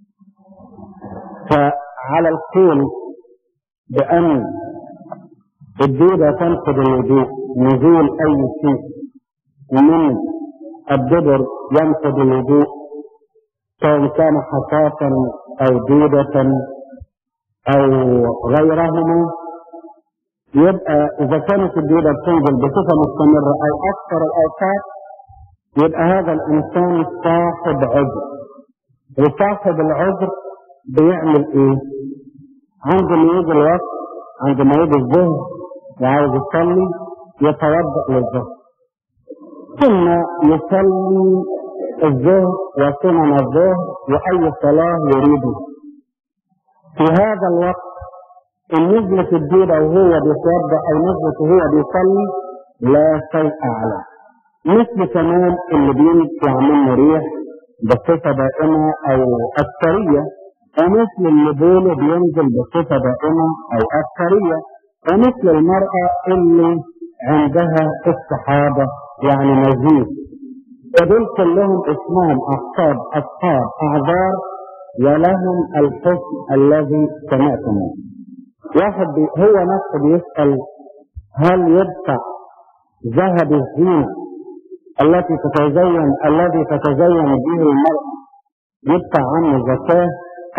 فعلى القول بان الدودة تنقض الوضوء نزول اي شيء من الدبر ينقض الوضوء سواء كان حصاة او دودة او غيرهما يبقى اذا كانت الدودة بتنزل بصفة مستمرة او اكثر الاوقات يبقى هذا الانسان صاحب عذر وصاحب العذر بيعمل ايه عندما يجي الوقت عندما يجي الظهر وعاوز يصلي يتوضا للظهر ثم يصلي الظهر وسنن الظهر واي صلاه يريده في هذا الوقت ان نزلت الدودة وهو بيتوضا او نزلت وهو بيصلي لا شيء عليه مثل كمان اللي بيطلع منه ريح بصفة دائمة أو أكثرية ومثل اللي بوله بينزل بصفة دائمة أو أكثرية ومثل المرأة اللي عندها استحاضة يعني مزيد ودول كلهم اسمهم أصحاب أصحاب أعذار ولهم الحكم الذي سمعتموه واحد بي هو نفسه بيسأل هل يدفع ذهب الزينة التي تتزين الذي تتزين به المرأة يدفع عنه زكاة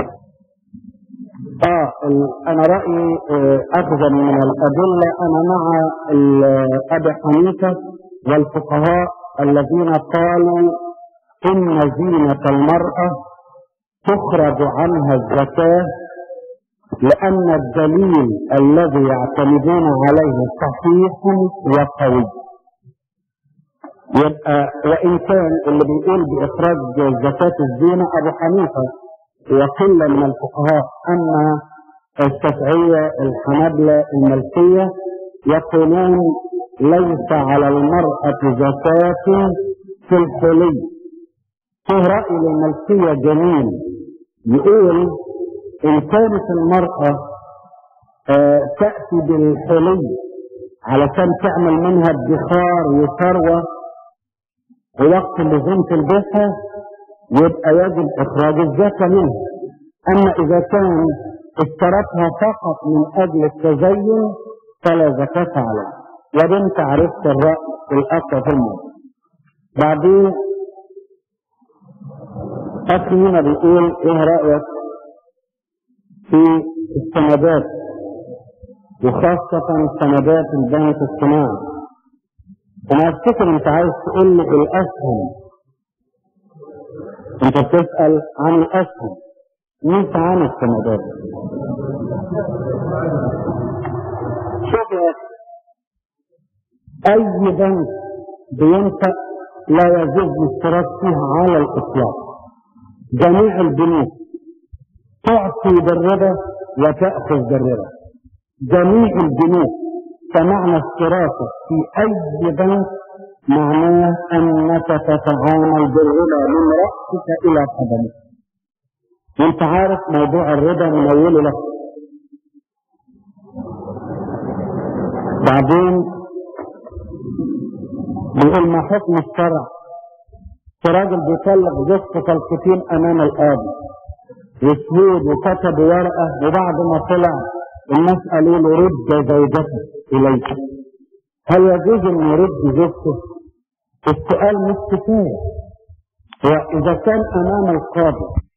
اه انا رأيي آه اخذا من الادلة انا مع ابي حنيفة والفقهاء الذين قالوا ان زينة المرأة تخرج عنها الزكاة لان الدليل الذي يعتمدون عليه صحيح وقوي يبقى وان كان اللي بيقول باخراج زكاة الزينة ابو حنيفة وقلة من الفقهاء اما الشافعية الحنابلة الملكية يقولون ليس على المرأة زكاة في الحلي في رأي الملكية جميل يقول ان كانت المرأة آه تأتي بالحلي علشان تعمل منها ادخار وثروة ووقت لزوم تلبسها يبقى يجب اخراج الزكاة منها اما اذا كان اشترتها فقط من اجل التزين فلا زكاة عليه وبنت عرفت الرأي الاقوى في الموضوع بعدين اخي هنا بيقول ايه رأيك في السندات وخاصة سندات البنك الصناعي انا افتكر انت عايز تقول لي الاسهم انت بتسأل عن الاسهم ليس عن السندات شوف يا اي بنك بينفق لا يجوز الاشتراك فيه على الاطلاق جميع البنوك تعطي بالربا وتأخذ بالربا جميع البنوك فمعنى اشتراكك في اي بنك معناه انك تتعامل بالربا من رأسك الى قدمك وانت عارف موضوع الربا من اوله لك بعدين بيقول ما حكم الشرع في راجل بيطلق زوجته طلقتين امام القاضي وشهود وكتب ورقه وبعد ما طلع الناس قالوا له رد زوجتك اليك هل يجوز ان يرد زوجته؟ السؤال مش كفايه واذا كان امام القاضي